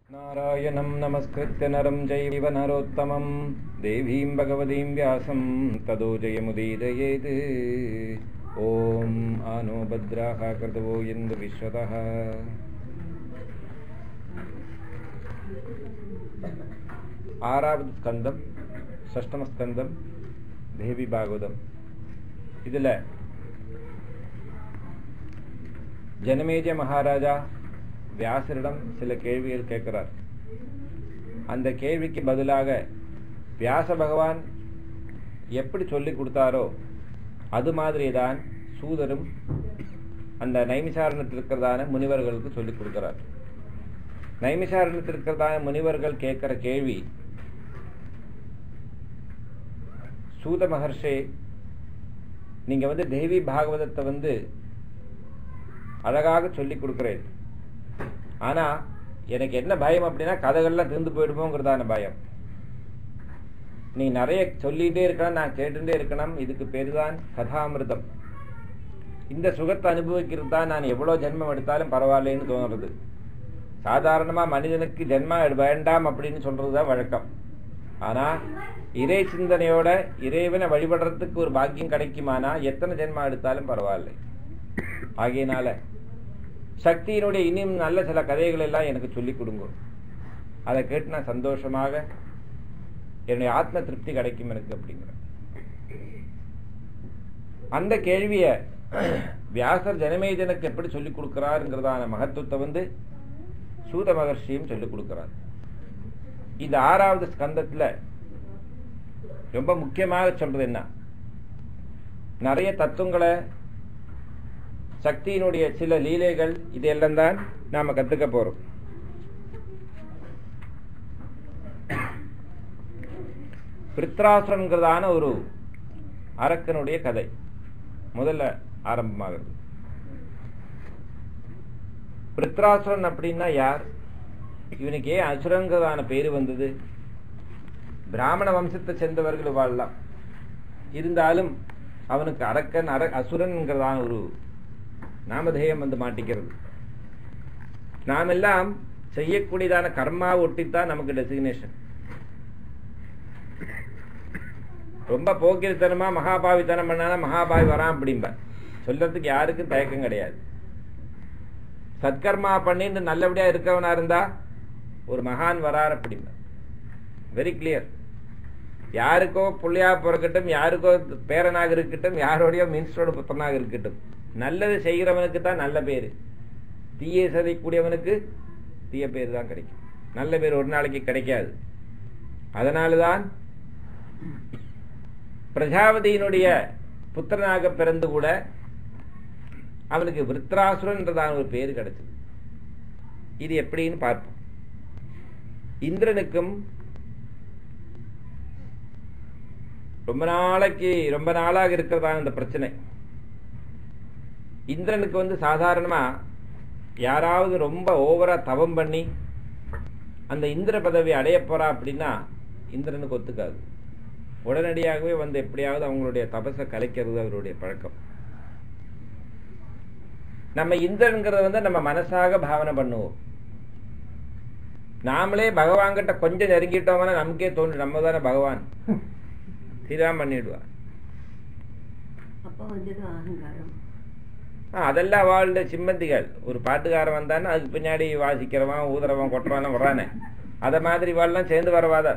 नारायणं नमस्कृत्य नरं चैव नरोत्तमं देवीं भगवतीं व्यासं तदो जयमुदीरयेत् ॐ आनो भद्राः कृतवो इन्दु विश्वतः ஆறாவது ஸ்கந்தம் சஷ்டம ஸ்கந்தம் தேவி பாகவதம் இதுல ஜனமேஜ மகாராஜா வியாசரிடம் சில கேள்விகள் கேட்கிறார் அந்த கேள்விக்கு பதிலாக வியாச பகவான் எப்படி சொல்லி கொடுத்தாரோ அது மாதிரி தான் சூதரும் அந்த நைமிசாரணத்தில் இருக்கிறதான முனிவர்களுக்கு சொல்லிக் கொடுக்கிறார் நைமிசாரணத்தில் இருக்கிறதான முனிவர்கள் கேட்கிற கேள்வி சூத மகர்ஷே நீங்க வந்து தேவி பாகவதத்தை வந்து அழகாக சொல்லி கொடுக்கிறேன் ஆனா எனக்கு என்ன பயம் அப்படின்னா கதைகள்லாம் தீர்ந்து போயிடுமோங்கிறதான பயம் நீ நிறைய சொல்லிட்டே இருக்கணும் நான் கேட்டுட்டே இருக்கணும் இதுக்கு பேரு தான் கதாமிருதம் இந்த சுகத்தை அனுபவிக்கிறது தான் நான் எவ்வளோ ஜென்மம் எடுத்தாலும் பரவாயில்லைன்னு தோணுறது சாதாரணமா மனிதனுக்கு ஜென்மா வேண்டாம் அப்படின்னு சொல்றதுதான் வழக்கம் ஆனா இறை சிந்தனையோட இறைவனை வழிபடுறதுக்கு ஒரு பாக்கியம் கிடைக்குமானா எத்தனை ஜென்மா எடுத்தாலும் பரவாயில்லை ஆகையினால சக்தியினுடைய இனியும் நல்ல சில கதைகள் எல்லாம் எனக்கு சொல்லிக் கொடுங்க அதை கேட்டு நான் சந்தோஷமாக என்னுடைய ஆத்ம திருப்தி கிடைக்கும் எனக்கு அப்படிங்கிற அந்த கேள்விய வியாசர் ஜனமேஜனுக்கு எப்படி சொல்லிக் கொடுக்கிறாருங்கிறதான மகத்துவத்தை வந்து சூத மகர்ஷியும் சொல்லிக் கொடுக்கிறார் இந்த ஆறாவது ஸ்கந்தத்துல ரொம்ப முக்கியமாக சொல்றது என்ன நிறைய தத்துவங்களை சக்தியினுடைய சில லீலைகள் இதெல்லாம் தான் நாம கத்துக்க போறோம் பிரித்ராசுரன்கிறதான ஒரு அரக்கனுடைய கதை முதல்ல ஆரம்பமாகிறது பிரித்ராசுரன் அப்படின்னா யார் இவனுக்கு ஏன் அசுரங்கிறதான பேரு வந்தது பிராமண வம்சத்தை சேர்ந்தவர்கள் வாழலாம் இருந்தாலும் அவனுக்கு அரக்கன் அர அசுரன்கிறதான ஒரு நாமதேயம் வந்து மாட்டிக்கிறது நாம் எல்லாம் செய்யக்கூடியதான கர்மா ஒட்டித்தான் நமக்கு டெசிக்னேஷன் ரொம்ப போக்கிரித்தனமா மகாபாவித்தனம் பண்ணானா மகாபாவி வரான் அப்படிம்ப சொல்றதுக்கு யாருக்கும் தயக்கம் கிடையாது சத்கர்மா பண்ணிட்டு நல்லபடியா இருக்கவனா இருந்தா ஒரு மகான் வரார் அப்படிம்ப வெரி கிளியர் யாருக்கோ புள்ளையா பிறக்கட்டும் யாருக்கோ பேரனாக இருக்கட்டும் யாரோடைய மினிஸ்டரோட புத்தனாக இருக்கட்டும் நல்லது செய்கிறவனுக்கு தான் நல்ல பேரு தீய சதைக்கூடியவனுக்கு தீய பேர் தான் கிடைக்கும் நல்ல பேர் ஒரு நாளைக்கு கிடைக்காது அதனால்தான் பிரஜாபதியினுடைய புத்திரனாக பிறந்து கூட அவனுக்கு விருத்ராசுரன்றதான ஒரு பேர் கிடைச்சது இது எப்படின்னு பார்ப்போம் இந்திரனுக்கும் ரொம்ப நாளைக்கு ரொம்ப நாளாக இருக்கிறதான இந்த பிரச்சனை இந்திரனுக்கு வந்து சாதாரணமா யாராவது ரொம்ப ஓவரா தவம் பண்ணி அந்த இந்திர பதவி அடைய போறா அப்படின்னா இந்திரனுக்கு ஒத்துக்காது உடனடியாகவே வந்து எப்படியாவது அவங்களுடைய தபசை கலைக்கிறது அவருடைய பழக்கம் நம்ம இந்திரன்கிறத வந்து நம்ம மனசாக பாவனை பண்ணுவோம் நாமளே பகவான்கிட்ட கொஞ்சம் நெருங்கிட்டோம்னா நமக்கே தோணும் நம்ம தானே பகவான் தீராம பண்ணிடுவா அப்ப வந்தது அகங்காரம் அதெல்லாம் வாழ்ந்த சிம்மந்திகள் ஒரு பாட்டுக்காரன் வந்தான்னா அதுக்கு பின்னாடி வாசிக்கிறவன் ஊதுறவன் கொட்டுறவன் வர்றானே அத மாதிரி வாழலாம் சேர்ந்து வரவாத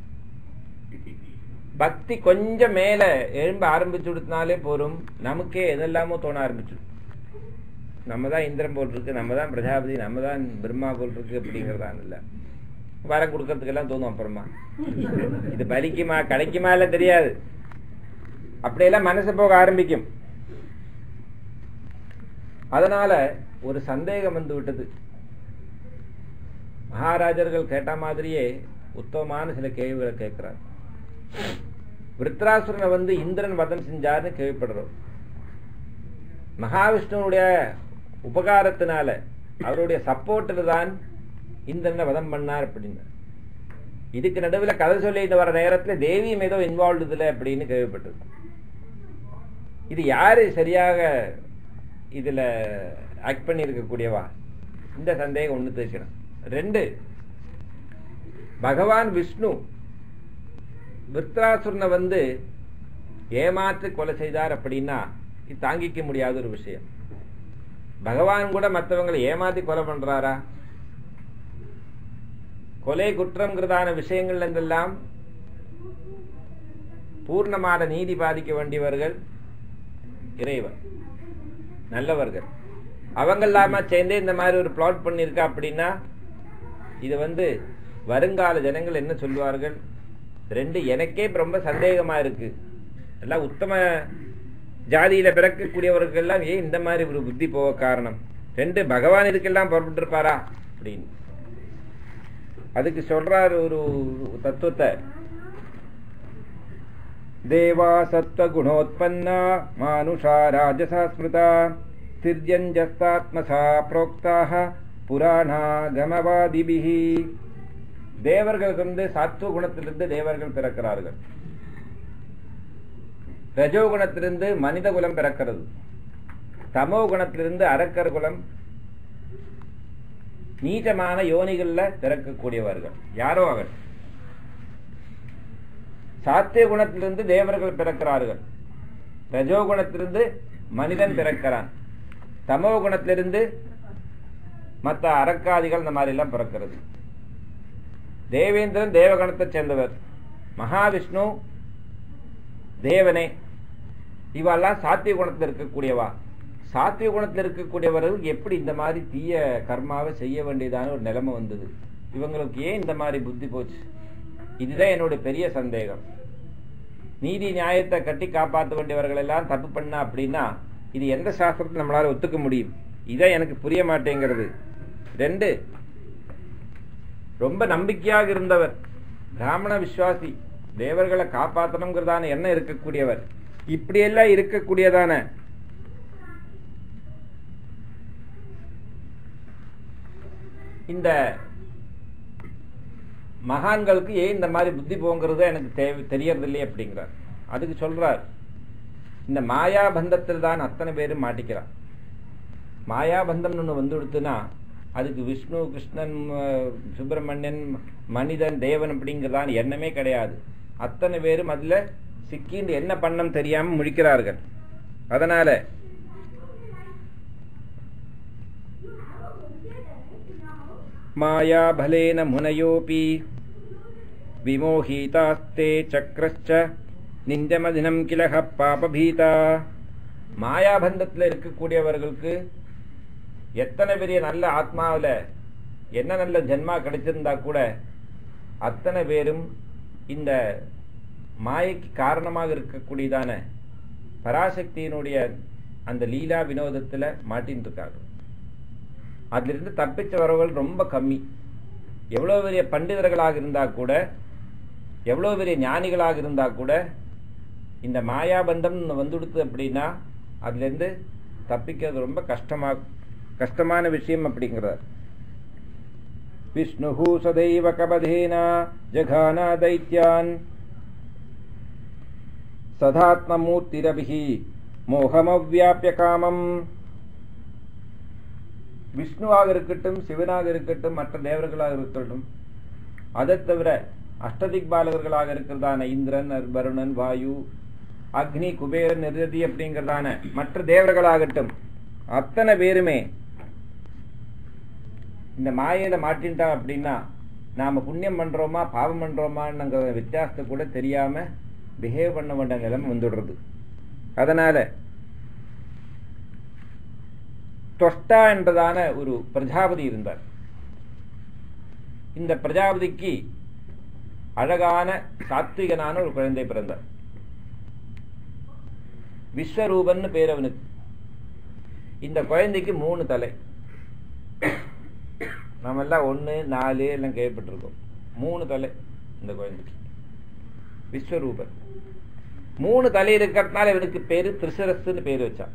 பக்தி கொஞ்சம் மேல எழும்ப ஆரம்பிச்சு விடுத்தினாலே போரும் நமக்கே எதெல்லாமோ தோண ஆரம்பிச்சு நம்ம தான் இந்திரன் போல் இருக்கு நம்ம தான் பிரஜாபதி நம்ம தான் பிரம்மா போல் இருக்கு அப்படிங்கறதான் இல்ல வரம் கொடுக்கறதுக்கெல்லாம் தோணும் அப்புறமா இது பலிக்குமா கிடைக்குமா இல்ல தெரியாது அப்படியெல்லாம் மனசு போக ஆரம்பிக்கும் அதனால ஒரு சந்தேகம் வந்து விட்டது மகாராஜர்கள் கேட்ட மாதிரியே உத்தமமான சில கேள்விகளை கேட்கிறார் விருத்ராசுரனை வந்து இந்திரன் வதம் செஞ்சார்னு கேள்விப்படுறோம் மகாவிஷ்ணுனுடைய உபகாரத்தினால அவருடைய சப்போர்ட்டில் தான் இந்திரனை வதம் பண்ணார் அப்படின்னு இதுக்கு நடுவில் கதை சொல்லிட்டு வர நேரத்தில் தேவியும் ஏதோ இன்வால்வ் இதுல அப்படின்னு கேள்விப்பட்டது இது யாரு சரியாக இதுல ஆக்ட் பண்ணியிருக்கக்கூடியவா இந்த சந்தேகம் ஒன்று தீர்க்கணும் ரெண்டு பகவான் விஷ்ணு விருத்ராசுரனை வந்து ஏமாற்றி கொலை செய்தார் அப்படின்னா இது தாங்கிக்க முடியாத ஒரு விஷயம் பகவான் கூட மற்றவங்களை ஏமாத்தி கொலை பண்றாரா கொலை குற்றம்ங்கிறதான விஷயங்கள்ல இருந்தெல்லாம் பூர்ணமான நீதி பாதிக்க வேண்டியவர்கள் இறைவன் நல்லவர்கள் அவங்க இல்லாம சேர்ந்தே இந்த மாதிரி ஒரு பிளாட் பண்ணியிருக்கா அப்படின்னா இது வந்து வருங்கால ஜனங்கள் என்ன சொல்லுவார்கள் ரெண்டு எனக்கே இப்ப ரொம்ப சந்தேகமா இருக்கு எல்லாம் உத்தம ஜாதியில பிறக்கக்கூடியவர்கள் எல்லாம் ஏன் இந்த மாதிரி ஒரு புத்தி போக காரணம் ரெண்டு பகவான் இதுக்கெல்லாம் புறப்பட்டு இருப்பாரா அப்படின்னு அதுக்கு சொல்றார் ஒரு தத்துவத்தை தேவா சத்வ குணோத்பன்னா மானுஷா ராஜசா ஸ்மிருதா திரியஞ்சஸ்தாத்மசா புரோக்தாக புராணாகமவாதிபிஹி தேவர்கள் வந்து சாத்துவ குணத்திலிருந்து தேவர்கள் பிறக்கிறார்கள் ரஜோ குணத்திலிருந்து மனித குலம் பிறக்கிறது தமோ குணத்திலிருந்து அரக்கர் குலம் நீச்சமான யோனிகள்ல பிறக்கக்கூடியவர்கள் யாரோ அவர் சாத்திய குணத்திலிருந்து தேவர்கள் பிறக்கிறார்கள் ரஜோ குணத்திலிருந்து மனிதன் பிறக்கிறான் தமோ குணத்திலிருந்து மற்ற அரக்காதிகள் இந்த மாதிரி எல்லாம் பிறக்கிறது தேவேந்திரன் தேவகணத்தை சேர்ந்தவர் மகாவிஷ்ணு தேவனே இவெல்லாம் சாத்திய குணத்தில் இருக்கக்கூடியவா சாத்திய குணத்தில் இருக்கக்கூடியவர்கள் எப்படி இந்த மாதிரி தீய கர்மாவை செய்ய வேண்டியதான ஒரு நிலைமை வந்தது இவங்களுக்கு ஏன் இந்த மாதிரி புத்தி போச்சு இதுதான் என்னுடைய பெரிய சந்தேகம் நீதி நியாயத்தை கட்டி காப்பாற்ற வேண்டியவர்கள் எல்லாம் தப்பு பண்ணா அப்படின்னா இது எந்த சாஸ்திரத்தை நம்மளால ஒத்துக்க முடியும் இதான் எனக்கு புரிய மாட்டேங்கிறது ரெண்டு ரொம்ப நம்பிக்கையாக இருந்தவர் பிராமண விசுவாசி தேவர்களை காப்பாற்றணுங்கிறதான எண்ணம் இருக்கக்கூடியவர் இப்படியெல்லாம் இருக்கக்கூடியதான இந்த மகான்களுக்கு ஏன் இந்த மாதிரி புத்தி போங்கிறது எனக்கு தேவை தெரியறதில்லையே அப்படிங்கிறார் அதுக்கு சொல்றார் இந்த மாயாபந்தத்தில் தான் அத்தனை பேரும் மாட்டிக்கிறான் மாயாபந்தம்னு ஒன்று வந்து கொடுத்துனா அதுக்கு விஷ்ணு கிருஷ்ணன் அஹ், சுப்பிரமணியன் மனிதன் தேவன் அப்படிங்கிறதான எண்ணமே கிடையாது அத்தனை பேரும் அதுல சிக்கிண்டு என்ன பண்ணம் தெரியாம முழிக்கிறார்கள் அதனால மாயாபலேன முனையோபி விமோகிதாஸ்தே சக்கரச்ச நிஞ்சமதினம் கிலக பாபபீதா மாயாபந்தத்தில் இருக்கக்கூடியவர்களுக்கு எத்தனை பெரிய நல்ல ஆத்மாவில் என்ன நல்ல ஜென்மா கிடைச்சிருந்தா கூட அத்தனை பேரும் இந்த மாயைக்கு காரணமாக இருக்கக்கூடியதான பராசக்தியினுடைய அந்த லீலா வினோதத்தில் மாட்டின்னு இருக்காங்க அதிலிருந்து தப்பிச்ச வரவர்கள் ரொம்ப கம்மி எவ்வளோ பெரிய பண்டிதர்களாக இருந்தா கூட எவ்வளோ பெரிய ஞானிகளாக இருந்தா கூட இந்த மாயாபந்தம் வந்துடுத்து அப்படின்னா அதுலேருந்து தப்பிக்கிறது ரொம்ப கஷ்டமா கஷ்டமான விஷயம் அப்படிங்கிறார் விஷ்ணு சதைவ கபதேனா ஜகானா தைத்யான் சதாத்மமூர்த்திரபிஹி மோகமவ்யாபிய காமம் விஷ்ணுவாக இருக்கட்டும் சிவனாக இருக்கட்டும் மற்ற தேவர்களாக இருக்கட்டும் அதை தவிர அஷ்டதிக் பாலகர்களாக இருக்கிறதான இந்திரன் வருணன் வாயு அக்னி குபேரன் நிருதி அப்படிங்கிறதான மற்ற தேவர்களாகட்டும் அத்தனை பேருமே இந்த மாயையில மாட்டின்ட்டா அப்படின்னா நாம புண்ணியம் பண்றோமா பாவம் பண்றோமாங்கிற வித்தியாசத்தை கூட தெரியாம பிஹேவ் பண்ண வேண்டிய நிலைமை வந்துடுறது அதனால தொஷ்டா என்றதான ஒரு பிரஜாபதி இருந்தார் இந்த பிரஜாபதிக்கு அழகான சாத்விகனான ஒரு குழந்தை பிறந்தார் விஸ்வரூபன்னு பேர் அவனுக்கு இந்த குழந்தைக்கு மூணு தலை நம்ம எல்லாம் ஒன்று நாலு எல்லாம் கேள்விப்பட்டிருக்கோம் மூணு தலை இந்த குழந்தைக்கு விஸ்வரூபன் மூணு தலை இருக்கிறதுனால இவனுக்கு பேரு திரிசரஸ்ன்னு பேர் வச்சான்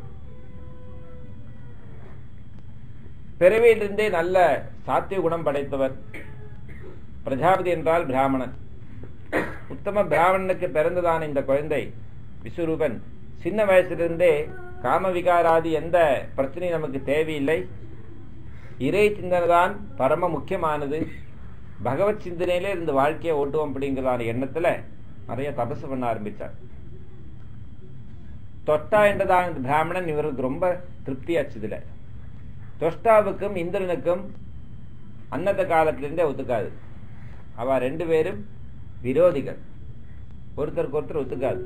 பிறவியிலிருந்தே நல்ல சாத்திய குணம் படைத்தவர் பிரஜாபதி என்றால் பிராமணன் உத்தம பிராமணனுக்கு பிறந்ததான இந்த குழந்தை விஸ்வரூபன் சின்ன வயசிலிருந்தே காமவிகாராதி எந்த பிரச்சனையும் நமக்கு தேவையில்லை இறை சிந்தனை தான் பரம முக்கியமானது பகவத் சிந்தனையிலே இருந்து வாழ்க்கையை ஓட்டுவோம் அப்படிங்கிறதான எண்ணத்துல நிறைய தபசு பண்ண ஆரம்பிச்சார் தொட்டா என்றதான இந்த பிராமணன் இவருக்கு ரொம்ப திருப்தியாச்சு இதுல தொஷ்டாவுக்கும் இந்திரனுக்கும் அன்னத காலத்திலிருந்தே ஒத்துக்காது அவ ரெண்டு பேரும் விரோதிகள் ஒருத்தருக்கு ஒருத்தர் ஒத்துக்காது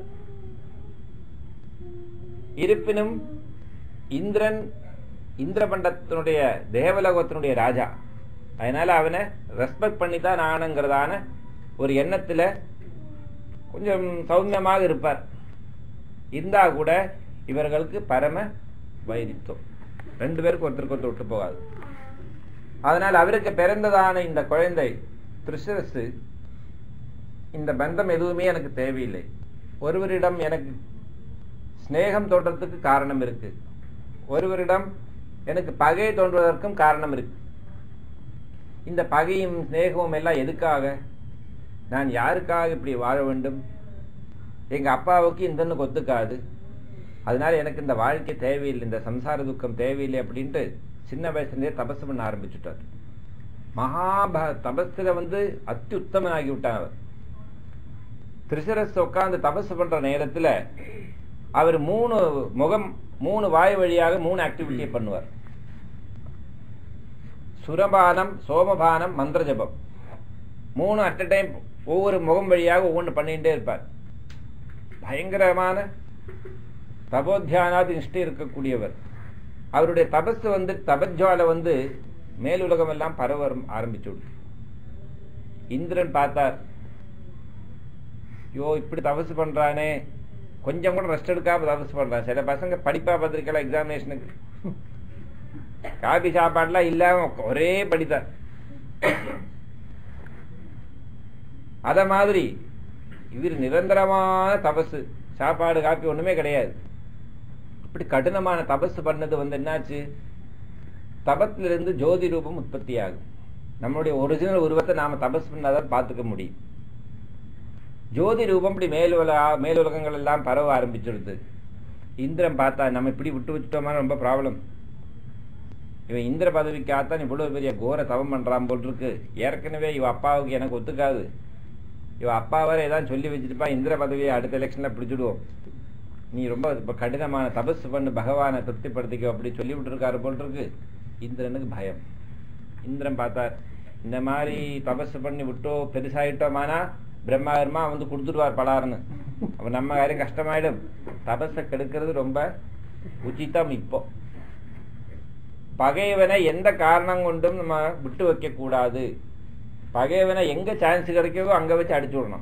இருப்பினும் இந்திரன் இந்திரபண்டத்தினுடைய தேவலோகத்தினுடைய ராஜா அதனால அவனை ரெஸ்பெக்ட் பண்ணி தான் ஆனுங்கிறதான ஒரு எண்ணத்துல கொஞ்சம் சௌமியமாக இருப்பார் இருந்தா கூட இவர்களுக்கு பரம வைரித்தம் ரெண்டு பேருக்கு ஒருத்தருக்கு ஒருத்தர் விட்டு போகாது அதனால் அவருக்கு பிறந்ததான இந்த குழந்தை திருஷரசு இந்த பந்தம் எதுவுமே எனக்கு தேவையில்லை ஒருவரிடம் எனக்கு சிநேகம் தோன்றதுக்கு காரணம் இருக்கு ஒருவரிடம் எனக்கு பகை தோன்றுவதற்கும் காரணம் இருக்கு இந்த பகையும் சிநேகமும் எல்லாம் எதுக்காக நான் யாருக்காக இப்படி வாழ வேண்டும் எங்க அப்பாவுக்கு இந்தன்னு ஒத்துக்காது அதனால எனக்கு இந்த வாழ்க்கை தேவையில்லை இந்த சம்சார துக்கம் தேவையில்லை அப்படின்ட்டு சின்ன வயசுலேயே தபசு பண்ண ஆரம்பிச்சுட்டார் மகாப தபஸ்ல வந்து அத்தியுத்தமனாகி விட்டான் அவர் திரிசரஸ் உட்கார்ந்து தபசு பண்ற நேரத்துல அவர் மூணு முகம் மூணு வாய் வழியாக மூணு ஆக்டிவிட்டியை பண்ணுவார் சுரபானம் சோமபானம் மந்திர ஜபம் மூணு அட் அ டைம் ஒவ்வொரு முகம் வழியாக ஒவ்வொன்று பண்ணிகிட்டே இருப்பார் பயங்கரமான தபோத்தியானாதி நிஷ்டை இருக்கக்கூடியவர் அவருடைய தபஸ் வந்து தபஜ்வாலை வந்து மேலுலகம் எல்லாம் பரவ ஆரம்பிச்சு விடுது. இந்திரன் பார்த்தார் ஐயோ இப்படி தபசு பண்றானே கொஞ்சம் கூட ரெஸ்ட் எடுக்காம தபசு பண்றான் சில பசங்க படிப்பா பார்த்திருக்கலாம் எக்ஸாமினேஷனுக்கு காபி சாப்பாடுலாம் இல்லாம ஒரே படித்தார் அத மாதிரி இவர் நிரந்தரமான தபசு சாப்பாடு காப்பி ஒண்ணுமே கிடையாது இப்படி கடினமான தபசு பண்ணது வந்து என்னாச்சு தபத்திலிருந்து ஜோதி ரூபம் உற்பத்தி ஆகும் நம்மளுடைய ஒரிஜினல் உருவத்தை நாம தபஸ் பண்ணாதான் பார்த்துக்க முடியும் ஜோதி ரூபம் இப்படி மேலுல மேலுலகங்கள் எல்லாம் பரவ ஆரம்பிச்சிடுது இந்திரன் பார்த்தா நம்ம இப்படி விட்டு வச்சுட்டோமா ரொம்ப ப்ராப்ளம் இவன் இந்திர பதவிக்காகத்தான் இவ்வளவு பெரிய கோர தவம் பண்றான் போல் இருக்கு ஏற்கனவே இவ அப்பாவுக்கு எனக்கு ஒத்துக்காது இவ அப்பா வேற ஏதாவது சொல்லி வச்சுட்டுப்பா இந்திர பதவியை அடுத்த எலெக்ஷன்ல பிடிச்சிடுவோம் நீ ரொம்ப இப்ப கடினமான தபஸ் பண்ணு பகவானை திருப்திப்படுத்திக்கோ அப்படி சொல்லி விட்டுருக்காரு போல் இருக்கு இந்திரனுக்கு பயம் இந்திரன் பார்த்தார் இந்த மாதிரி தபஸ் பண்ணி விட்டோ பெருசாயிட்டோமானா பிரம்மாகரமா வந்து கொடுத்துடுவார் பலார்னு அப்ப நம்ம காரியம் கஷ்டமாயிடும் தபஸை கெடுக்கிறது ரொம்ப உச்சிதம் இப்போ பகைவனை எந்த காரணம் கொண்டும் நம்ம விட்டு வைக்க கூடாது பகைவனை எங்க சான்ஸ் கிடைக்கிறதோ அங்க வச்சு அடிச்சு விடணும்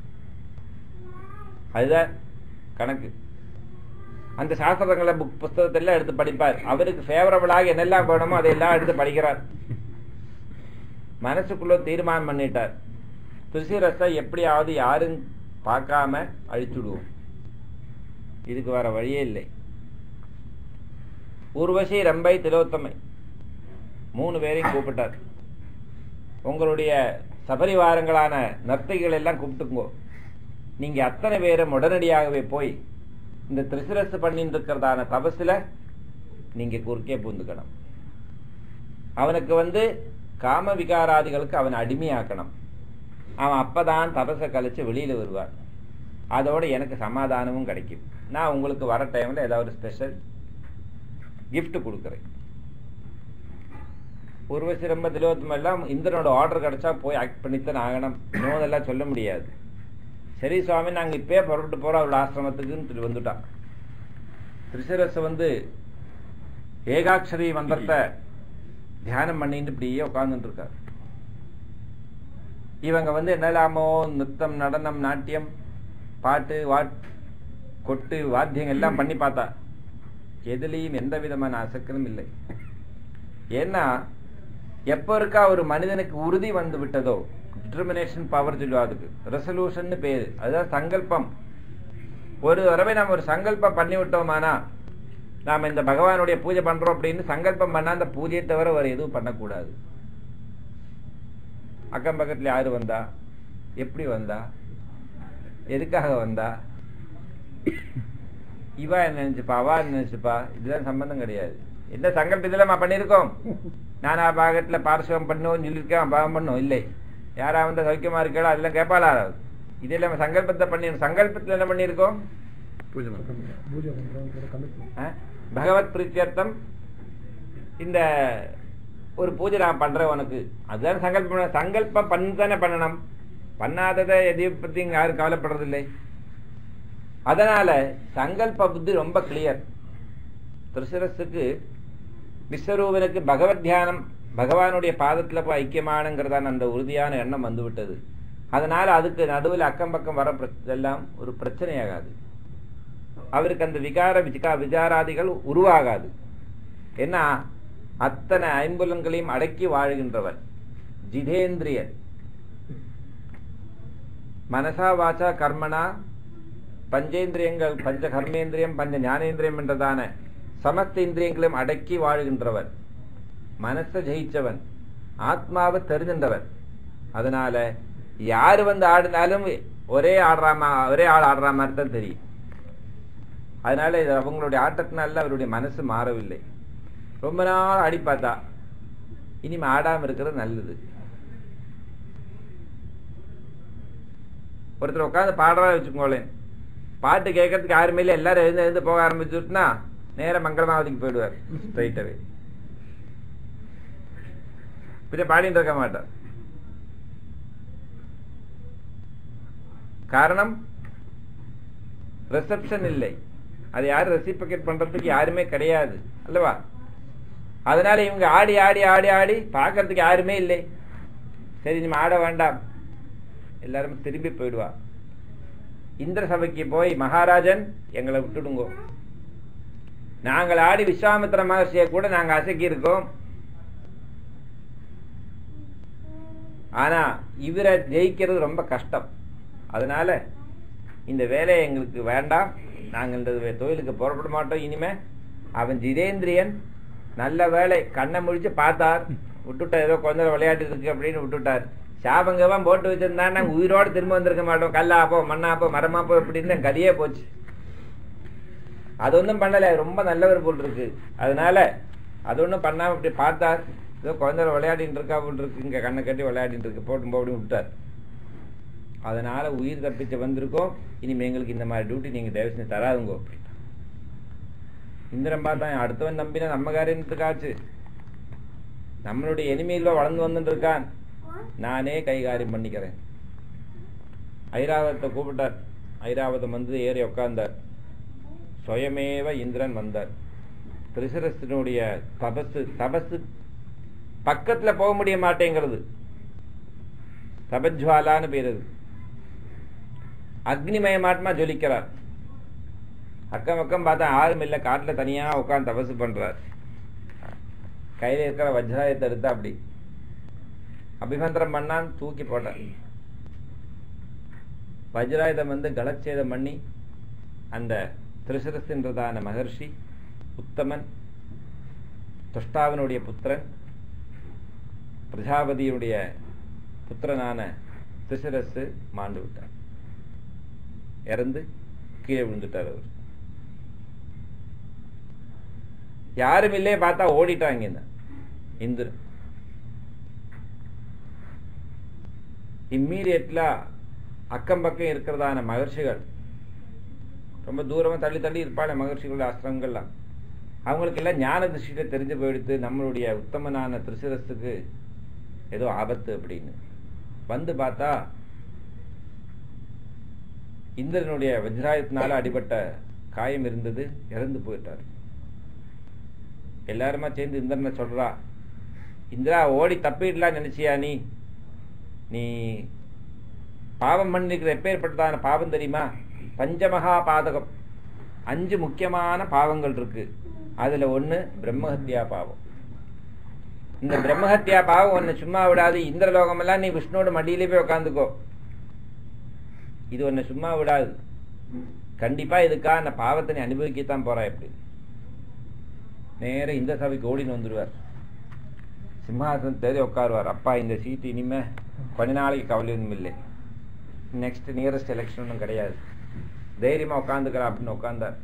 அதுதான் கணக்கு அந்த சாஸ்திரங்களை புக் புஸ்தகத்தெல்லாம் எடுத்து படிப்பார் அவருக்கு ஃபேவரபிளாக என்னெல்லாம் வேணுமோ அதையெல்லாம் எடுத்து படிக்கிறார் மனசுக்குள்ள தீர்மானம் பண்ணிட்டார் துசிரசை எப்படியாவது யாரும் பார்க்காம அழிச்சுடுவோம் இதுக்கு வேற வழியே இல்லை ஊர்வசி ரம்பை திலோத்தமை மூணு பேரையும் கூப்பிட்டார் உங்களுடைய சபரிவாரங்களான நர்த்தகிகள் எல்லாம் கூப்பிட்டுங்கோ நீங்க அத்தனை பேரும் உடனடியாகவே போய் இந்த திரிசிரசு பண்ணிட்டு இருக்கிறதான தபசுல நீங்க குறுக்கே பூந்துக்கணும் அவனுக்கு வந்து காம விகாராதிகளுக்கு அவன் அடிமையாக்கணும் அவன் அப்பதான் தபசை கழிச்சு வெளியில வருவான் அதோட எனக்கு சமாதானமும் கிடைக்கும் நான் உங்களுக்கு வர டைம்ல ஏதாவது ஸ்பெஷல் gift கொடுக்குறேன் உருவசி ரொம்ப திலோத்தம் எல்லாம் இந்திரனோட ஆர்டர் கிடைச்சா போய் ஆக்ட் பண்ணித்தான் ஆகணும் நோதெல்லாம் சொல்ல முடியாது சரி சுவாமி நாங்க இப்பயே புறப்பட்டு போறோம் அவள் ஆசிரமத்துக்குன்னு சொல்லி வந்துட்டான் திரிசரஸ் வந்து ஏகாட்சரி மந்திரத்தை தியானம் பண்ணிட்டு இப்படியே உட்கார்ந்துட்டு இருக்கார் இவங்க வந்து என்னலாமோ நித்தம் நடனம் நாட்டியம் பாட்டு வாட் கொட்டு வாத்தியம் எல்லாம் பண்ணி பார்த்தா எதுலேயும் எந்த விதமான அசக்கலும் இல்லை ஏன்னா எப்ப இருக்கா ஒரு மனிதனுக்கு உறுதி வந்து விட்டதோ டிட்டர்மினேஷன் பவர் சொல்லுவா அதுக்கு ரெசல்யூஷன் பேரு அதுதான் சங்கல்பம் ஒரு தடவை நம்ம ஒரு சங்கல்பம் பண்ணி விட்டோமானா நாம இந்த பகவானுடைய பூஜை பண்றோம் அப்படின்னு சங்கல்பம் பண்ணா அந்த பூஜையை தவிர வேற எதுவும் பண்ணக்கூடாது அக்கம் பக்கத்துல யாரு வந்தா எப்படி வந்தா எதுக்காக வந்தா இவா என்ன நினைச்சுப்பா அவா என்ன நினைச்சுப்பா இதுதான் சம்பந்தம் கிடையாது என்ன சங்கல்ப இதுல நம்ம பண்ணியிருக்கோம் நானா பாகத்துல பார்சவம் பண்ணுவோம் சொல்லியிருக்கேன் பாவம் பண்ணோம் இல்லை யாரா வந்து சௌக்கியமா இருக்கா அதெல்லாம் கேட்பாளா யாராவது இது இல்லாம சங்கல்பத்தை பண்ணி சங்கல்பத்தில் என்ன பண்ணியிருக்கோம் பூஜை பண்ணுறோம் பூஜை பண்றோம் கமிட்மெண்ட் ஆ? பகவத் பிரீத்தியர்த்தம் இந்த ஒரு பூஜை நான் பண்றேன் உனக்கு அதுதான் சங்கல்பம் பண்ண- சங்கல்பம் பண்ணி தானே பண்ணணும் பண்ணாததை எதையும் பத்தி இங்க யாரும் கவலைப்படுறதில்லை அதனால சங்கல்ப புத்தி ரொம்ப கிளியர் திருசிரஸுக்கு விஸ்வரூபனுக்கு பகவத் தியானம் பகவானுடைய பாதத்துல போய் ஐக்கியமானங்கிறதான அந்த உறுதியான எண்ணம் வந்து விட்டது அதனால அதுக்கு நடுவில் அக்கம் பக்கம் வர பிர- எல்லாம் ஒரு பிரச்சனையாகாது அவருக்கு அந்த விகார விசிகா விசாராதிகள் உருவாகாது ஏன்னா அத்தனை ஐம்புலன்களையும் அடக்கி வாழ்கின்றவர் ஜிதேந்திரியன் மனசா வாச்சா கர்மனா பஞ்சேந்திரியங்கள் பஞ்ச கர்மேந்திரியம் பஞ்ச ஞானேந்திரியம் என்றதான சமஸ்த இந்திரியங்களையும் அடக்கி வாழ்கின்றவர் மனசை ஜெயிச்சவன் ஆத்மாவை தெரிஞ்சின்றவர் அதனால யாரு வந்து ஆடினாலும் ஒரே ஆடுற மா- ஒரே ஆள் ஆடுற மாதிரி தான் தெரியும் அதனால இது அவங்களுடைய ஆட்டத்தினால அவருடைய மனசு மாறவில்லை ரொம்ப நாள் ஆடி பார்த்தா இனிமே ஆடாம இருக்கிறது நல்லது ஒருத்தர் உட்காந்து பாடுறா வச்சுக்கோங்களேன் பாட்டு கேட்கறதுக்கு யாருமே இல்லை எல்லாரும் எழுந்து எழுந்து போக ஆரம்பிச்சுட்டுனா நேரா மங்களமாவதிக்கு போயிடுவார் ஸ்ட்ரைட்டாவே பின்ன பாடிட்டு இருக்க மாட்டார் காரணம் ரிசப்ஷன் இல்லை அது யாரும் ரெசிபிகேட் பண்றதுக்கு யாருமே கிடையாது அல்லவா அதனால இவங்க ஆடி ஆடி ஆடி ஆடி பார்க்கறதுக்கு யாருமே இல்லை சரி நம்ம ஆட வேண்டாம் எல்லாரும் திரும்பி போயிடுவா இந்திர சபைக்கு போய் மகாராஜன் எங்களை விட்டுடுங்கோ நாங்கள் ஆடி விஸ்வாமித்திர மகர்ஷியை கூட நாங்க அசக்கி இருக்கோம் ஆனா இவரை ஜெயிக்கிறது ரொம்ப கஷ்டம் அதனால இந்த வேலையை எங்களுக்கு வேண்டாம் நாங்கள் இந்த வே- தொழிலுக்கு புறப்பட மாட்டோம் இனிமே அவன் ஜிதேந்திரியன் நல்ல வேலை கண்ணை முழிச்சு பார்த்தார் விட்டுட்டார் ஏதோ கொஞ்ச நேரம் விளையாட்டு இருக்கு அப்படின்னு விட்டுட்டார் சாபங்கவன் போட்டு வச்சிருந்தா நாங்க உயிரோட திரும்ப வந்திருக்க மாட்டோம் கல்லாப்போ மண்ணாப்போ மரமாப்போ இப்படின்னு கதையே போச்சு அது ஒன்றும் பண்ணல ரொம்ப நல்லவர் போல் இருக்கு அதனால அது ஒன்றும் பண்ணாம இப்படி பார்த்தார் ஏதோ குழந்தை விளையாடிட்டு இருக்கா போல் இருக்கு இங்க கண்ணை கட்டி விளையாடிட்டு இருக்கு போட்டு போட்டு விட்டார் அதனால உயிர் தப்பிச்சு வந்திருக்கோம் இனிமே எங்களுக்கு இந்த மாதிரி டியூட்டி நீங்க தயவு செஞ்சு தராதுங்கோ இந்திரன் பார்த்தான் அடுத்தவன் நம்பினா நம்ம காரியத்துக்காச்சு நம்மளுடைய எனிமையில வளர்ந்து வந்துட்டு இருக்கான் நானே கைகாரியம் பண்ணிக்கிறேன் ஐராவதத்தை கூப்பிட்டார் ஐராவதம் வந்து ஏறி உட்கார்ந்தார் சுயமேவ இந்திரன் வந்தார் திரிசரசனுடைய தபசு தபசு பக்கத்துல போக முடிய மாட்டேங்கிறது தபஜ்வாலான்னு பேர் அது அக்னிமயமாத்மா ஜொலிக்கிறார் அக்கம் பக்கம் பார்த்தா ஆளும் இல்லை காட்டுல தனியா உட்கார்ந்து தபசு பண்றார் கையில இருக்கிற வஜ்ராயத்தை எடுத்து அப்படி அபிமந்திரம் பண்ணான் தூக்கி போட்டான் வஜ்ராயுதம் வந்து கலச்சேதம் பண்ணி அந்த திருசரஸ்ன்றதான மகர்ஷி உத்தமன் துஷ்டாவனுடைய புத்திரன் பிரஜாபதியுடைய புத்திரனான திருசரசு மாண்டு விட்டார் இறந்து கீழே விழுந்துட்டார் அவர் யாரும் இல்லையே பார்த்தா ஓடிட்டாங்க இந்த இந்திரன் இம்மீடியட்லா அக்கம் பக்கம் இருக்கிறதான மகர்ஷிகள் ரொம்ப தூரமா தள்ளி தள்ளி இருப்பாளே மகர்ஷிகளுடைய ஆசிரமங்கள்லாம் அவங்களுக்கு எல்லாம் ஞான திருஷ்டியில தெரிஞ்சு போயிடுத்து நம்மளுடைய உத்தமனான திருசிரஸுக்கு ஏதோ ஆபத்து அப்படின்னு வந்து பார்த்தா இந்திரனுடைய வஜ்ராயத்தினால அடிபட்ட காயம் இருந்தது இறந்து போயிட்டார் எல்லாருமா சேர்ந்து இந்திரனை சொல்றா இந்திரா ஓடி தப்பிடலாம் நினைச்சியா நீ நீ பாவம் பண்ணிருக்கிற எப்பேற்பட்டதான பாவம் தெரியுமா பஞ்சமகா பாதகம் அஞ்சு முக்கியமான பாவங்கள் இருக்கு அதுல ஒண்ணு பிரம்மஹத்யா பாவம் இந்த பிரம்மஹத்யா பாவம் ஒன்னு சும்மா விடாது இந்திரலோகம் எல்லாம் நீ விஷ்ணுவோட மடியிலே போய் உட்காந்துக்கோ இது ஒன்னு சும்மா விடாது கண்டிப்பா இதுக்கா அந்த பாவத்தை நீ அனுபவிக்கத்தான் போறா எப்படி நேர இந்த சபைக்கு ஓடின்னு வந்துடுவார் சிம்ஹாசனம் தேடி உட்காருவார் அப்பா இந்த சீட்டு இனிமே கொஞ்ச நாளைக்கு கவலை ஒன்றும் இல்லை நெக்ஸ்ட் நியரஸ்ட் எலெக்ஷன் ஒன்றும் கிடையாது தைரியமா உட்காந்துக்கலாம் அப்படின்னு உட்கார்ந்தார்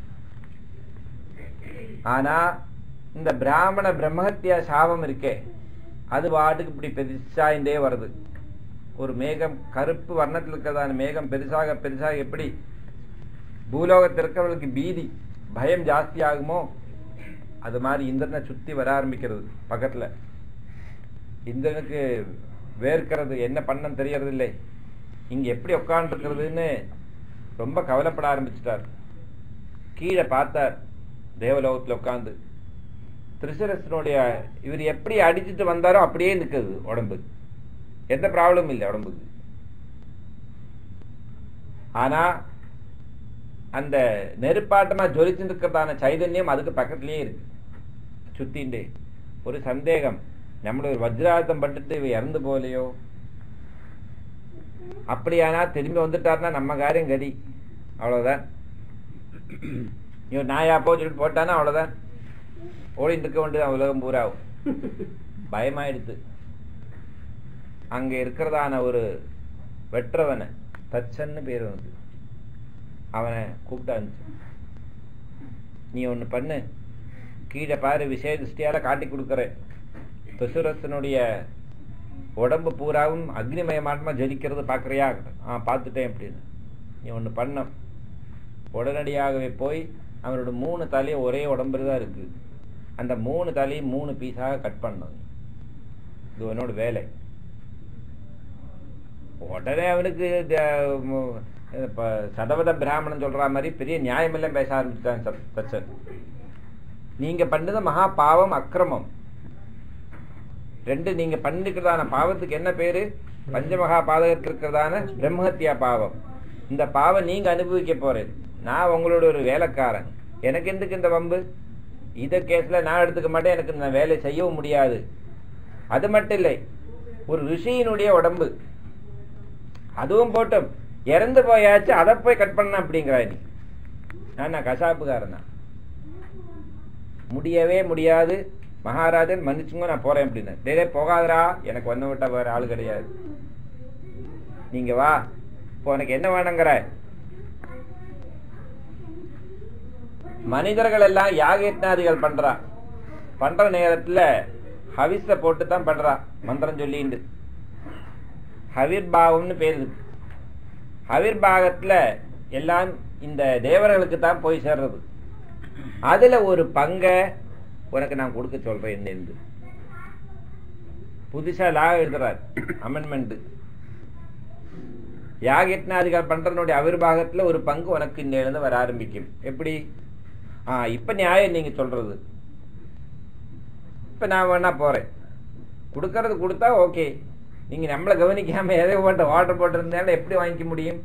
ஆனா இந்த பிராமண பிரம்மஹத்தியா சாபம் இருக்கே அது பாட்டுக்கு இப்படி பெருசாயிண்டே வருது ஒரு மேகம் கருப்பு வர்ணத்தில் இருக்கிறதான மேகம் பெருசாக பெருசாக எப்படி பூலோகத்தில் இருக்கிறவர்களுக்கு பீதி பயம் ஜாஸ்தி ஆகுமோ அது மாதிரி இந்திரனை சுத்தி வர ஆரம்பிக்கிறது பக்கத்துல இந்திரனுக்கு வேர்க்கிறது என்ன பண்ணன்னு தெரியறது இல்லை இங்க எப்படி உட்காந்துருக்கிறதுன்னு ரொம்ப கவலைப்பட ஆரம்பிச்சிட்டார் கீழே பார்த்தார் தேவலோகத்துல உட்காந்து திருசரசனுடைய இவர் எப்படி அடிச்சிட்டு வந்தாரோ அப்படியே நிற்குது உடம்பு எந்த ப்ராப்ளமும் இல்லை உடம்புக்கு ஆனா அந்த நெருப்பாட்டமா ஜொலிச்சுட்டு இருக்கிறதான சைதன்யம் அதுக்கு பக்கத்துலயே இருக்கு சுத்திண்டு ஒரு சந்தேகம் நம்மள ஒரு வஜ்ராயுதம் பட்டுட்டு இவ இறந்து போகலையோ அப்படியானா திரும்பி வந்துட்டாருன்னா நம்ம காரியம் கதி அவ்வளவுதான் இவன் நாயா போ சொல்லிட்டு போட்டானா அவ்வளவுதான் ஓடிட்டு இருக்க வேண்டியது உலகம் பூராவும் பயமாயிடுத்து அங்க இருக்கிறதான ஒரு வெற்றவனை தச்சன்னு பேர் வந்து அவனை கூப்பிட்டாச்சு நீ ஒண்ணு பண்ணு கீழே பாரு விசேஷ திருஷ்டியால காட்டி கொடுக்கறேன் துசுரசனுடைய உடம்பு பூராவும் அக்னிமயமாட்டமா ஜலிக்கிறது பார்க்கறியா ஆ பார்த்துட்டேன் அப்படின்னு நீ ஒண்ணு பண்ண உடனடியாகவே போய் அவனோட மூணு தலையும் ஒரே உடம்புல தான் இருக்கு அந்த மூணு தலையும் மூணு பீஸாக கட் பண்ணணும் நீ. இது உன்னோட வேலை உடனே அவனுக்கு த- மு- இப்ப சதவத பிராமணன் சொல்ற மாதிரி பெரிய நியாயமெல்லாம் பேச ஆரம்பிச்சான் சத்- தச்சன் நீங்க பண்ணது மகா பாவம் அக்கிரமம் ரெண்டு நீங்க பண்ணிருக்கிறதான பாவத்துக்கு என்ன பேரு பஞ்சமகா பாதகத்தில் இருக்கிறதான பிரம்மஹத்யா பாவம் இந்த பாவம் நீங்க அனுபவிக்க போறேன் நான் உங்களோட ஒரு வேலைக்காரன் எனக்கு எதுக்கு இந்த வம்பு இத கேஸ்ல நான் எடுத்துக்க மாட்டேன் எனக்கு இந்த வேலை செய்யவும் முடியாது அது மட்டும் இல்லை ஒரு ரிஷியினுடைய உடம்பு அதுவும் போட்டும் இறந்து போயாச்சு அதை போய் கட் பண்ண அப்படிங்கிறா நீ நான் நான் கசாப்புக்காரன் தான் முடியவே முடியாது மகாராஜன் மன்னிச்சுங்க நான் போறேன் அப்படின்னு டேய் டேய், போகாதடா எனக்கு ஒன்ன விட்டா வேற ஆள் கிடையாது நீங்க வா இப்போ உனக்கு என்ன வேணுங்கிற மனிதர்கள் எல்லாம் யாகயத்னாதிகள் பண்றா பண்ற நேரத்துல ஹவிஸ போட்டு தான் பண்றா மந்திரம் சொல்லிண்டு ஹவிர்பாவம்னு பேர் இருக்கு ஹவிர்பாகத்துல எல்லாம் இந்த தேவர்களுக்கு தான் போய் சேர்றது அதுல ஒரு பங்கை உனக்கு நான் கொடுக்க சொல்றேன் என்னென்று புதுசா லா எழுதுறார் அமெண்ட்மெண்ட் யாகயத்னாதிகள் பண்றதனுடைய அவிர்வாகத்துல ஒரு பங்கு உனக்கு இன்னிலிருந்து வர ஆரம்பிக்கும் எப்படி ஆ இப்ப நியாயம் நீங்க சொல்றது இப்ப நான் வேணா போறேன் கொடுக்கறது கொடுத்தா ஓகே நீங்க நம்மள கவனிக்காம எதை போட்டு ஆர்டர் போட்டிருந்தாலும் எப்படி வாங்கிக்க முடியும்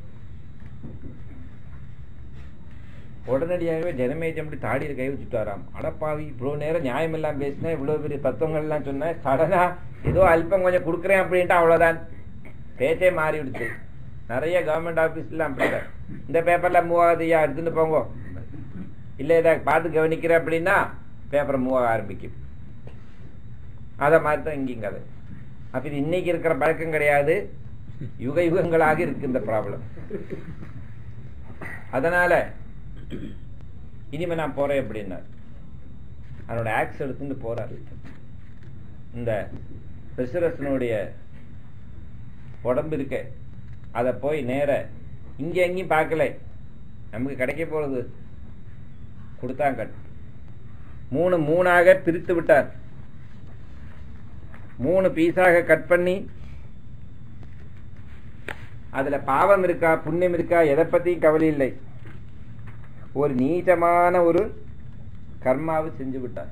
உடனடியாகவே ஜனமேஜம் அப்படி தாடியில் கை வச்சுட்டாராம் அடப்பாவி இவ்வளவு நேரம் நியாயம் எல்லாம் பேசினேன் இவ்வளவு பெரிய தத்துவங்கள் எல்லாம் சொன்னேன் சடனா ஏதோ அல்பம் கொஞ்சம் கொடுக்குறேன் அப்படின்ட்டு அவ்வளவுதான் பேச்சே மாறி விடுச்சு நிறைய கவர்மெண்ட் ஆபீஸ்ல அப்படிதான் இந்த பேப்பர்ல மூவ் ஆகுதுயா எடுத்துட்டு போங்க இல்ல இதை பார்த்து கவனிக்கிறேன் அப்படின்னா பேப்பர் மூவ் ஆக ஆரம்பிக்கும் அத மாதிரி தான் இங்கேயும் கதை அப்ப இது இன்னைக்கு இருக்கிற பழக்கம் கிடையாது யுக யுகங்களாக இருக்கு இந்த ப்ராப்ளம் அதனால இனிமே நான் போறேன் அப்படின்னார் அவனோட ஆக்ஸ் எடுத்துட்டு போறாரு இந்த பிசிரசனுடைய உடம்பு இருக்க அதை போய் நேர இங்க எங்கேயும் பார்க்கல நமக்கு கிடைக்க போறது கொடுத்தாங்க மூணு மூணாக பிரித்து விட்டார் மூணு பீஸாக கட் பண்ணி அதுல பாவம் இருக்கா புண்ணியம் இருக்கா எதை பத்தியும் கவலை இல்லை ஒரு நீச்சமான ஒரு கர்மாவை செஞ்சு விட்டார்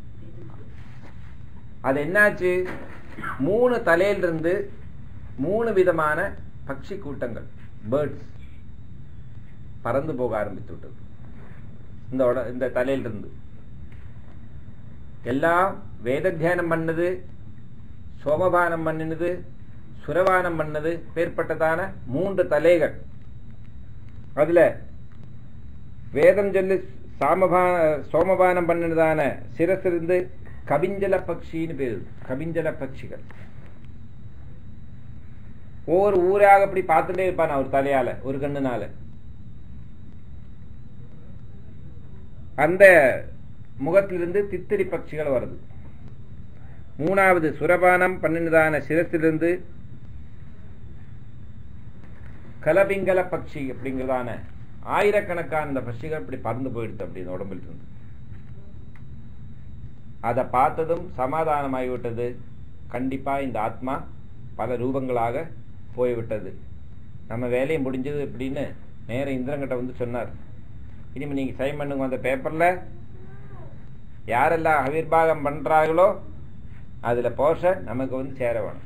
அது என்னாச்சு மூணு தலையிலிருந்து மூணு விதமான பட்சி கூட்டங்கள் பேர்ட்ஸ் பறந்து போக ஆரம்பித்து விட்டது இந்த உட இந்த தலையிலிருந்து எல்லாம் வேத தியானம் பண்ணது சோமபானம் பண்ணினது சுரபானம் பண்ணது பேர்பட்டதான மூன்று தலைகள் அதுல வேதம் சொல்லி சாமபா சோமபானம் பண்ணினதான சிரசிலிருந்து கபிஞ்சல பக்ஷின்னு பேரு கபிஞ்சல பட்சிகள் ஒவ்வொரு ஊராக அப்படி பார்த்துட்டே இருப்பான் அவர் தலையால ஒரு கண்ணுனால அந்த முகத்திலிருந்து தித்திரி பட்சிகள் வருது மூணாவது சுரபானம் பண்ணினதான சிரசிலிருந்து கலபிங்கல பட்சி அப்படிங்கிறதான ஆயிரக்கணக்கான இந்த பட்சிகள் இப்படி பறந்து போயிடுது அப்படி இந்த உடம்பில் இருந்து அதை பார்த்ததும் சமாதானமாகிவிட்டது கண்டிப்பா இந்த ஆத்மா பல ரூபங்களாக போய்விட்டது நம்ம வேலையை முடிஞ்சது அப்படின்னு நேர இந்திரங்கிட்ட வந்து சொன்னார் இனிமே நீங்க சைன் பண்ணுங்க அந்த பேப்பர்ல யாரெல்லாம் அவிர்வாகம் பண்றாங்களோ அதுல போர்ஷன் நமக்கு வந்து சேர வேணும்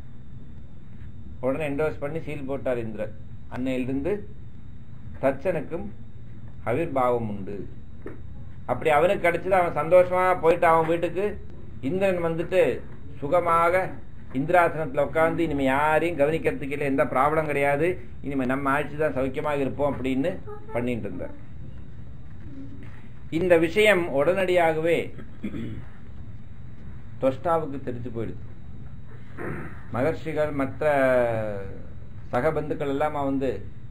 உடனே என்டோஸ் பண்ணி சீல் போட்டார் இந்திரன் அன்னையிலிருந்து தச்சனுக்கும் அவிர்பாவம் உண்டு அப்படி அவனுக்கு கிடைச்சது அவன் சந்தோஷமா போயிட்டு அவன் வீட்டுக்கு இந்திரன் வந்துட்டு சுகமாக இந்திராசனத்துல உட்கார்ந்து இனிமே யாரையும் கவனிக்கிறதுக்கு இல்லை எந்த ப்ராப்ளம் கிடையாது இனிமே நம்ம ஆட்சி தான் சௌக்கியமாக இருப்போம் அப்படின்னு பண்ணிட்டு இருந்தார் இந்த விஷயம் உடனடியாகவே தொஷ்டாவுக்கு தெரிஞ்சு போயிடுது மகர்ஷிகள் மற்ற சக பந்துக்கள் எல்லாம் வந்து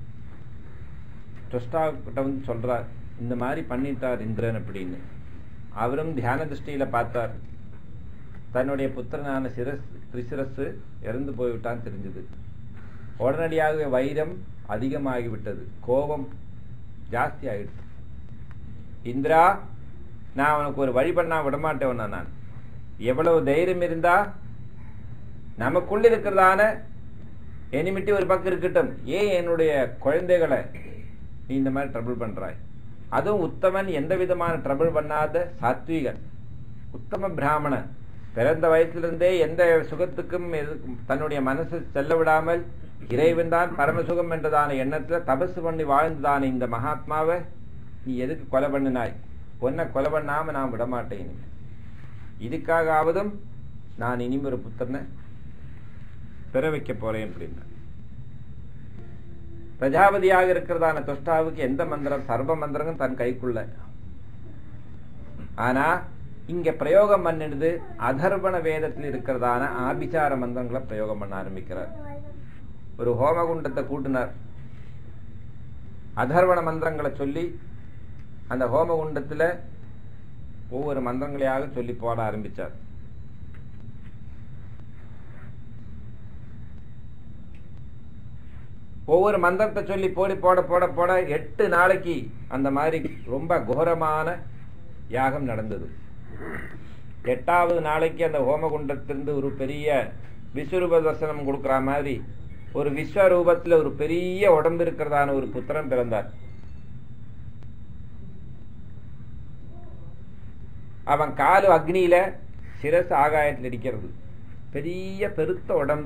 கிட்ட வந்து சொல்றார் இந்த மாதிரி பண்ணிட்டார் இந்திரன் அப்படின்னு அவரும் தியான திருஷ்டியில பார்த்தார் தன்னுடைய புத்திரனான சிரஸ் திரிசிரசு இறந்து போய்விட்டான் தெரிஞ்சது உடனடியாக வைரம் அதிகமாகிவிட்டது கோபம் ஜாஸ்தி ஆயிடுச்சு இந்திரா நான் உனக்கு ஒரு வழி பண்ணா விடமாட்டேன் நான் எவ்வளவு தைரியம் இருந்தா நமக்குள்ள இருக்கிறதான எனிமிட்டி ஒரு பக்கம் இருக்கட்டும் ஏன் என்னுடைய குழந்தைகளை நீ இந்த மாதிரி ட்ரபிள் பண்றாய் அதுவும் உத்தமன் எந்த விதமான ட்ரபிள் பண்ணாத சாத்விகன் உத்தம பிராமணன் பிறந்த வயசுலேருந்தே எந்த சுகத்துக்கும் தன்னுடைய மனசு செல்ல விடாமல் இறைவன் தான் பரமசுகம் என்றதான எண்ணத்துல தபசு பண்ணி வாழ்ந்ததான இந்த மகாத்மாவை நீ எதுக்கு கொலை பண்ணினாய் உன்னை கொலை பண்ணாம நான் விடமாட்டேன் இதுக்காகவும் நான் இனிமே ஒரு புத்திரனை பெற வைக்க போறேன் அப்படின்னா பிரஜாபதியாக இருக்கிறதான தொஷ்டாவுக்கு எந்த மந்திரம் சர்வ மந்திரமும் தன் கைக்குள்ள ஆனா இங்க பிரயோகம் பண்ணிடுது அதர்வண வேதத்தில் இருக்கிறதான ஆபிச்சார மந்திரங்களை பிரயோகம் பண்ண ஆரம்பிக்கிறார் ஒரு ஹோமகுண்டத்தை கூட்டினார் அதர்வண மந்திரங்களை சொல்லி அந்த ஹோமகுண்டத்துல ஒவ்வொரு மந்திரங்களையாக சொல்லி போட ஆரம்பிச்சார் ஒவ்வொரு மந்திரத்தை சொல்லி போடி போட போட போட எட்டு நாளைக்கு அந்த மாதிரி ரொம்ப கோரமான யாகம் நடந்தது எட்டாவது நாளைக்கு அந்த ஹோமகுண்டத்திலிருந்து ஒரு பெரிய விஸ்வரூப தர்சனம் கொடுக்குற மாதிரி ஒரு விஸ்வரூபத்துல ஒரு பெரிய உடம்பு இருக்கிறதான ஒரு புத்திரன் பிறந்தார் அவன் காலு அக்னியில சிரசு ஆகாயத்தில் இடிக்கிறது பெரிய பெருத்த உடம்பு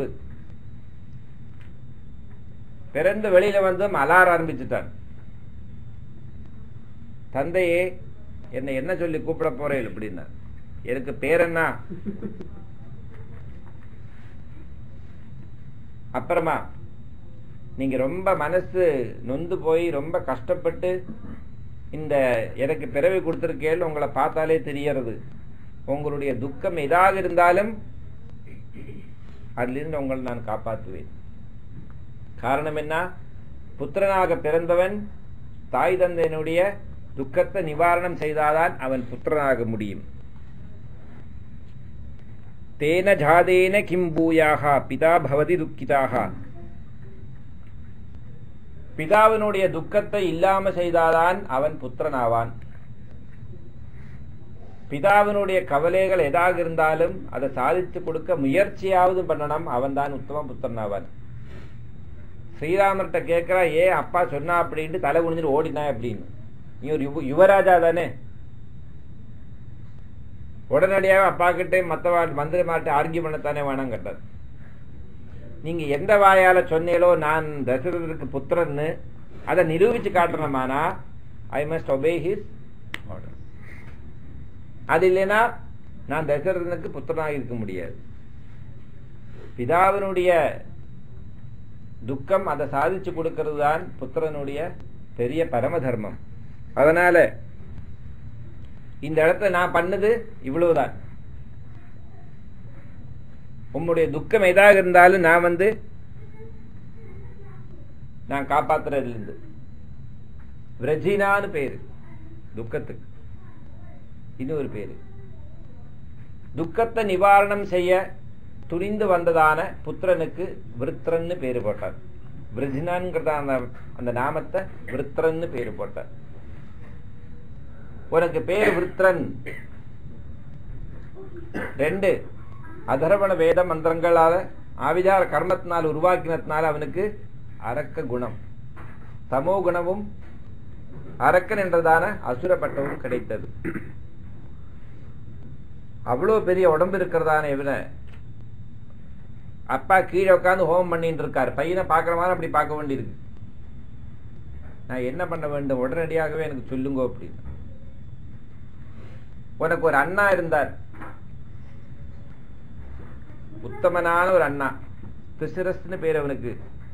பிறந்து வெளியில வந்து அலார ஆரம்பிச்சுட்டான் தந்தையே என்னை என்ன சொல்லி கூப்பிட போறேன் அப்படின்னா எனக்கு பேர் என்ன அப்புறமா நீங்க ரொம்ப மனசு நொந்து போய் ரொம்ப கஷ்டப்பட்டு இந்த எனக்கு பிறவி கொடுத்திருக்கேன் உங்களை பார்த்தாலே தெரியறது உங்களுடைய துக்கம் எதாக இருந்தாலும் அதிலிருந்து உங்களை நான் காப்பாற்றுவேன் காரணம் என்ன புத்திரனாக பிறந்தவன் தாய் தந்தையினுடைய துக்கத்தை நிவாரணம் செய்தால்தான் அவன் புத்திரனாக முடியும் தேன ஜாதேன கிம் பூயாக பிதா பவதி துக்கிதாக பிதாவினுடைய துக்கத்தை இல்லாம செய்தாதான் அவன் புத்திரனாவான் பிதாவினுடைய கவலைகள் எதாக இருந்தாலும் அதை சாதித்து கொடுக்க முயற்சியாவது பண்ணணும் அவன் தான் உத்தம புத்திரனாவான் ஸ்ரீராமர்கிட்ட கேட்கிறா ஏ அப்பா சொன்னா அப்படின்ட்டு தலை குனிஞ்சிட்டு ஓடினா அப்படின்னு நீ ஒரு யுவ யுவராஜா தானே உடனடியாக அப்பா கிட்டே மற்ற மந்திரிமார்ட்ட ஆர்கியூ பண்ணத்தானே வேணாம் கேட்டார் நீங்க எந்த வாயால சொன்னீங்களோ நான் தசரதற்கு புத்திரன்னு அதை நிரூபிச்சு காட்டணுமானா I must obey his order அது இல்லைன்னா நான் தசரதனுக்கு புத்திரனாக இருக்க முடியாது பிதாவினுடைய துக்கம் அதை சாதிச்சு கொடுக்கிறது தான் புத்திரனுடைய பெரிய பரம தர்மம் அதனால இந்த இடத்துல நான் பண்ணது இவ்வளவுதான் உம்முடைய துக்கம் எதாக இருந்தாலும் நான் வந்து நான் காப்பாத்துறதுலேருந்து விரஜினான்னு பேரு துக்கத்துக்கு இன்னொரு பேரு துக்கத்தை நிவாரணம் செய்ய துணிந்து வந்ததான புத்திரனுக்கு விருத்திரன்னு பேரு போட்டார் விருஜினான்ங்கிறத அந்த அந்த நாமத்தை விருத்திரன்னு பேரு போட்டார் உனக்கு பேர் விருத்திரன் ரெண்டு அதர்வண வேத மந்திரங்களால ஆவிதார கர்மத்தினால் உருவாக்கினத்தினால அவனுக்கு அரக்க குணம் தமோ குணமும் அரக்கன் என்றதான அசுரப்பட்டவும் கிடைத்தது அவ்வளவு பெரிய உடம்பு இருக்கிறதான இவனை அப்பா கீழே உட்காந்து ஹோமம் பண்ணிட்டு இருக்காரு பையனை பார்க்குற மாதிரி அப்படி பார்க்க வேண்டியிருக்கு நான் என்ன பண்ண வேண்டும் உடனடியாகவே எனக்கு சொல்லுங்க அப்படின்னு உனக்கு ஒரு அண்ணா இருந்தார் உத்தமனான ஒரு அண்ணா திசிரஸ்னு பேர் அவனுக்கு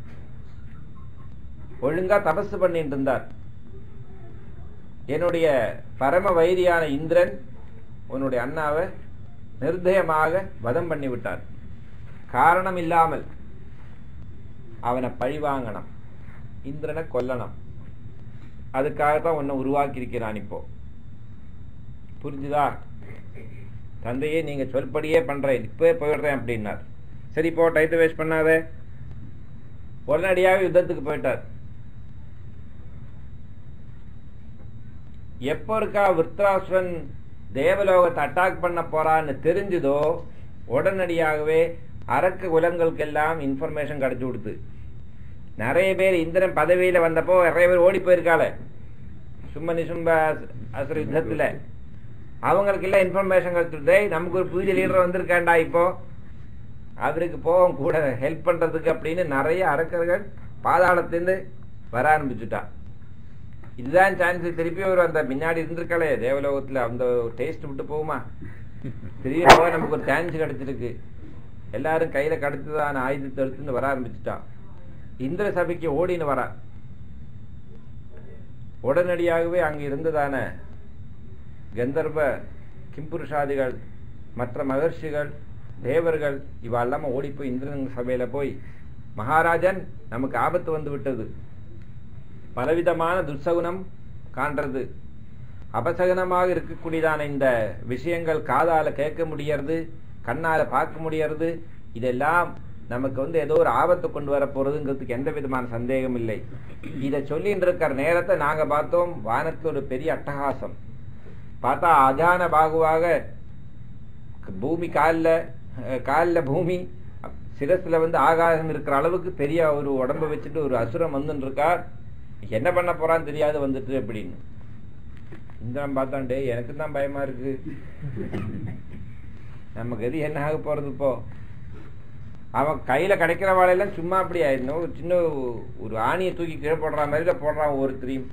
ஒழுங்கா தபசு பண்ணிட்டு இருந்தார் என்னுடைய பரம வைரியான இந்திரன் உன்னுடைய அண்ணாவை நிர்தயமாக வதம் பண்ணி விட்டார் காரணம் இல்லாமல் அவனை பழிவாங்கணும் இந்திரனை கொல்லணும் அதுக்காகத்தான் உன்னை உருவாக்கி இருக்கிறான் இப்போ புரிஞ்சுதா தந்தையே நீங்க சொல்படியே பண்றேன் இப்பவே போயிடுறேன் அப்படின்னார் சரி இப்போ டைத்தை வேஸ்ட் பண்ணாத உடனடியாக யுத்தத்துக்கு போயிட்டார் எப்போ இருக்கா விருத்ராசுரன் தேவலோகத்தை அட்டாக் பண்ண போறான்னு தெரிஞ்சதோ உடனடியாகவே அரக்க குலங்களுக்கெல்லாம் இன்ஃபர்மேஷன் கிடைச்சு கொடுத்து நிறைய பேர் இந்திரன் பதவியில வந்தப்போ நிறைய பேர் ஓடி போயிருக்காளே சும்ம நிசும்ப அசுர யுத்தத்துல அவங்களுக்கு எல்லாம் இன்ஃபர்மேஷன் கிடைச்சிட்டு நமக்கு ஒரு புதிய லீடர் வந்திருக்காண்டா இப்போ அவருக்கு போவோம் கூட ஹெல்ப் பண்றதுக்கு அப்படின்னு நிறைய அரக்கர்கள் பாதாளத்திலிருந்து வர ஆரம்பிச்சுட்டா இதுதான் சான்ஸ் திருப்பி அவர் அந்த முன்னாடி இருந்திருக்காளே தேவலோகத்துல அந்த டேஸ்ட் விட்டு போகுமா திரும்பி போக நமக்கு ஒரு சான்ஸ் கிடைச்சிருக்கு எல்லாரும் கையில கடத்துதான ஆயுதத்தை எடுத்துன்னு வர ஆரம்பிச்சுட்டான் இந்திர சபைக்கு ஓடின்னு வரா உடனடியாகவே அங்கு இருந்ததான கந்தர்வ கிம்புருஷாதிகள் மற்ற மகர்ஷிகள் தேவர்கள் இவ எல்லாம ஓடி போய் இந்திரன் சபையில போய் மகாராஜன் நமக்கு ஆபத்து வந்து விட்டது பலவிதமான துர்சகுனம் காண்றது அபசகனமாக இருக்கக்கூடியதான இந்த விஷயங்கள் காதால கேட்க முடியறது கண்ணால பார்க்க முடியறது இதெல்லாம் நமக்கு வந்து ஏதோ ஒரு ஆபத்தை கொண்டு வர போறதுங்கிறதுக்கு எந்த விதமான சந்தேகம் இல்லை இதை சொல்லிட்டு இருக்கிற நேரத்தை நாங்க பார்த்தோம் வானத்துல ஒரு பெரிய அட்டகாசம் பார்த்தா அஜான பாகுவாக பூமி காலில் காலில் பூமி சிரஸ்ல வந்து ஆகாசம் இருக்கிற அளவுக்கு பெரிய ஒரு உடம்ப வச்சுட்டு ஒரு அசுரம் வந்துட்டு இருக்கார் என்ன பண்ண போறான்னு தெரியாது வந்துட்டு அப்படின்னு இந்திரன் பார்த்தாண்டே எனக்கு தான் பயமா இருக்கு நமக்கு எது என்ன ஆக போறது இப்போ அவன் கையில கிடைக்கிற வாழையெல்லாம் சும்மா அப்படி ஆயிடணும் ஒரு சின்ன ஒரு ஆணியை தூக்கி கீழே போடுற மாதிரி போடுறான் ஒவ்வொருத்தரையும்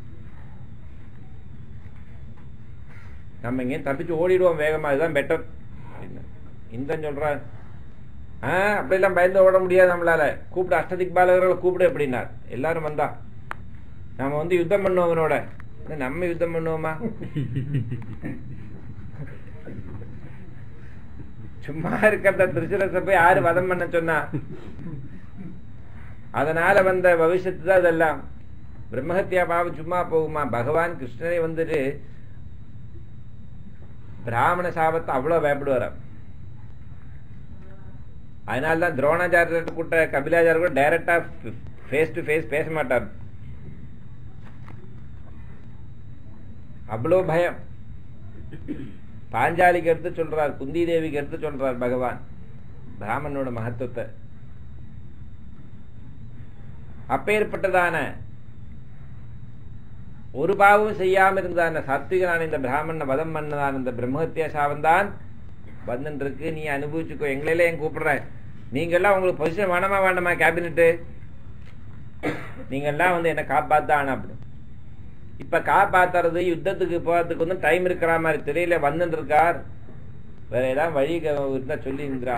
நம்ம இங்கே தப்பிச்சு ஓடிடுவோம் வேகமா இதுதான் பெட்டர் இந்தன் சொல்றான் ஆ அப்படியெல்லாம் பயந்து ஓட முடியாது நம்மளால கூப்பிடு அஷ்டதிக் பாலகர்களை கூப்பிடு அப்படின்னார் எல்லாரும் வந்தா நாம வந்து யுத்தம் பண்ணுவோம் அவனோட நம்ம யுத்தம் பண்ணுவோமா சும்மா இருக்கிறத திருச்சிரச போய் யாரு வதம் பண்ண சொன்னா அதனால வந்த பவிஷ்யத்து தான் அதெல்லாம் பிரம்மஹத்தியா பாவம் சும்மா போகுமா பகவான் கிருஷ்ணனை வந்துட்டு பிராமண சாபத்தை அவ்வளவு பயப்படுவாராம் அதனால்தான் துரோணாச்சாரியர் கூட்ட கபிலாச்சாரியர் கூட டைரக்டா ஃபேஸ் டு ஃபேஸ் பேச மாட்டார் அவ்வளோ பயம் பாஞ்சாலிக்கு எடுத்து சொல்றார் குந்தி தேவிக்கு எடுத்து சொல்றார் பகவான் பிராமணனோட மகத்துவத்தை அப்பேற்பட்டதான ஒரு பாவம் செய்யாம இருந்தான சாத்விகனான இந்த பிராமண வதம் பண்ணதான இந்த பிரம்மஹத்தியா சாவந்தான் வந்துட்டு இருக்கு நீ அனுபவிச்சுக்கோ எங்களெல்லாம் ஏன் கூப்பிடுற நீங்கெல்லாம் உங்களுக்கு பொசிஷன் வேணாமா வேண்டாமா கேபினெட்டு நீங்கெல்லாம் வந்து என்ன காப்பாத்தான் அப்படி இப்ப காப்பாத்துறது யுத்தத்துக்கு போறதுக்கு வந்து டைம் இருக்கிற மாதிரி தெரியல வந்துட்டு இருக்கார் வேற ஏதாவது வழி இருந்தா சொல்லி இருந்தா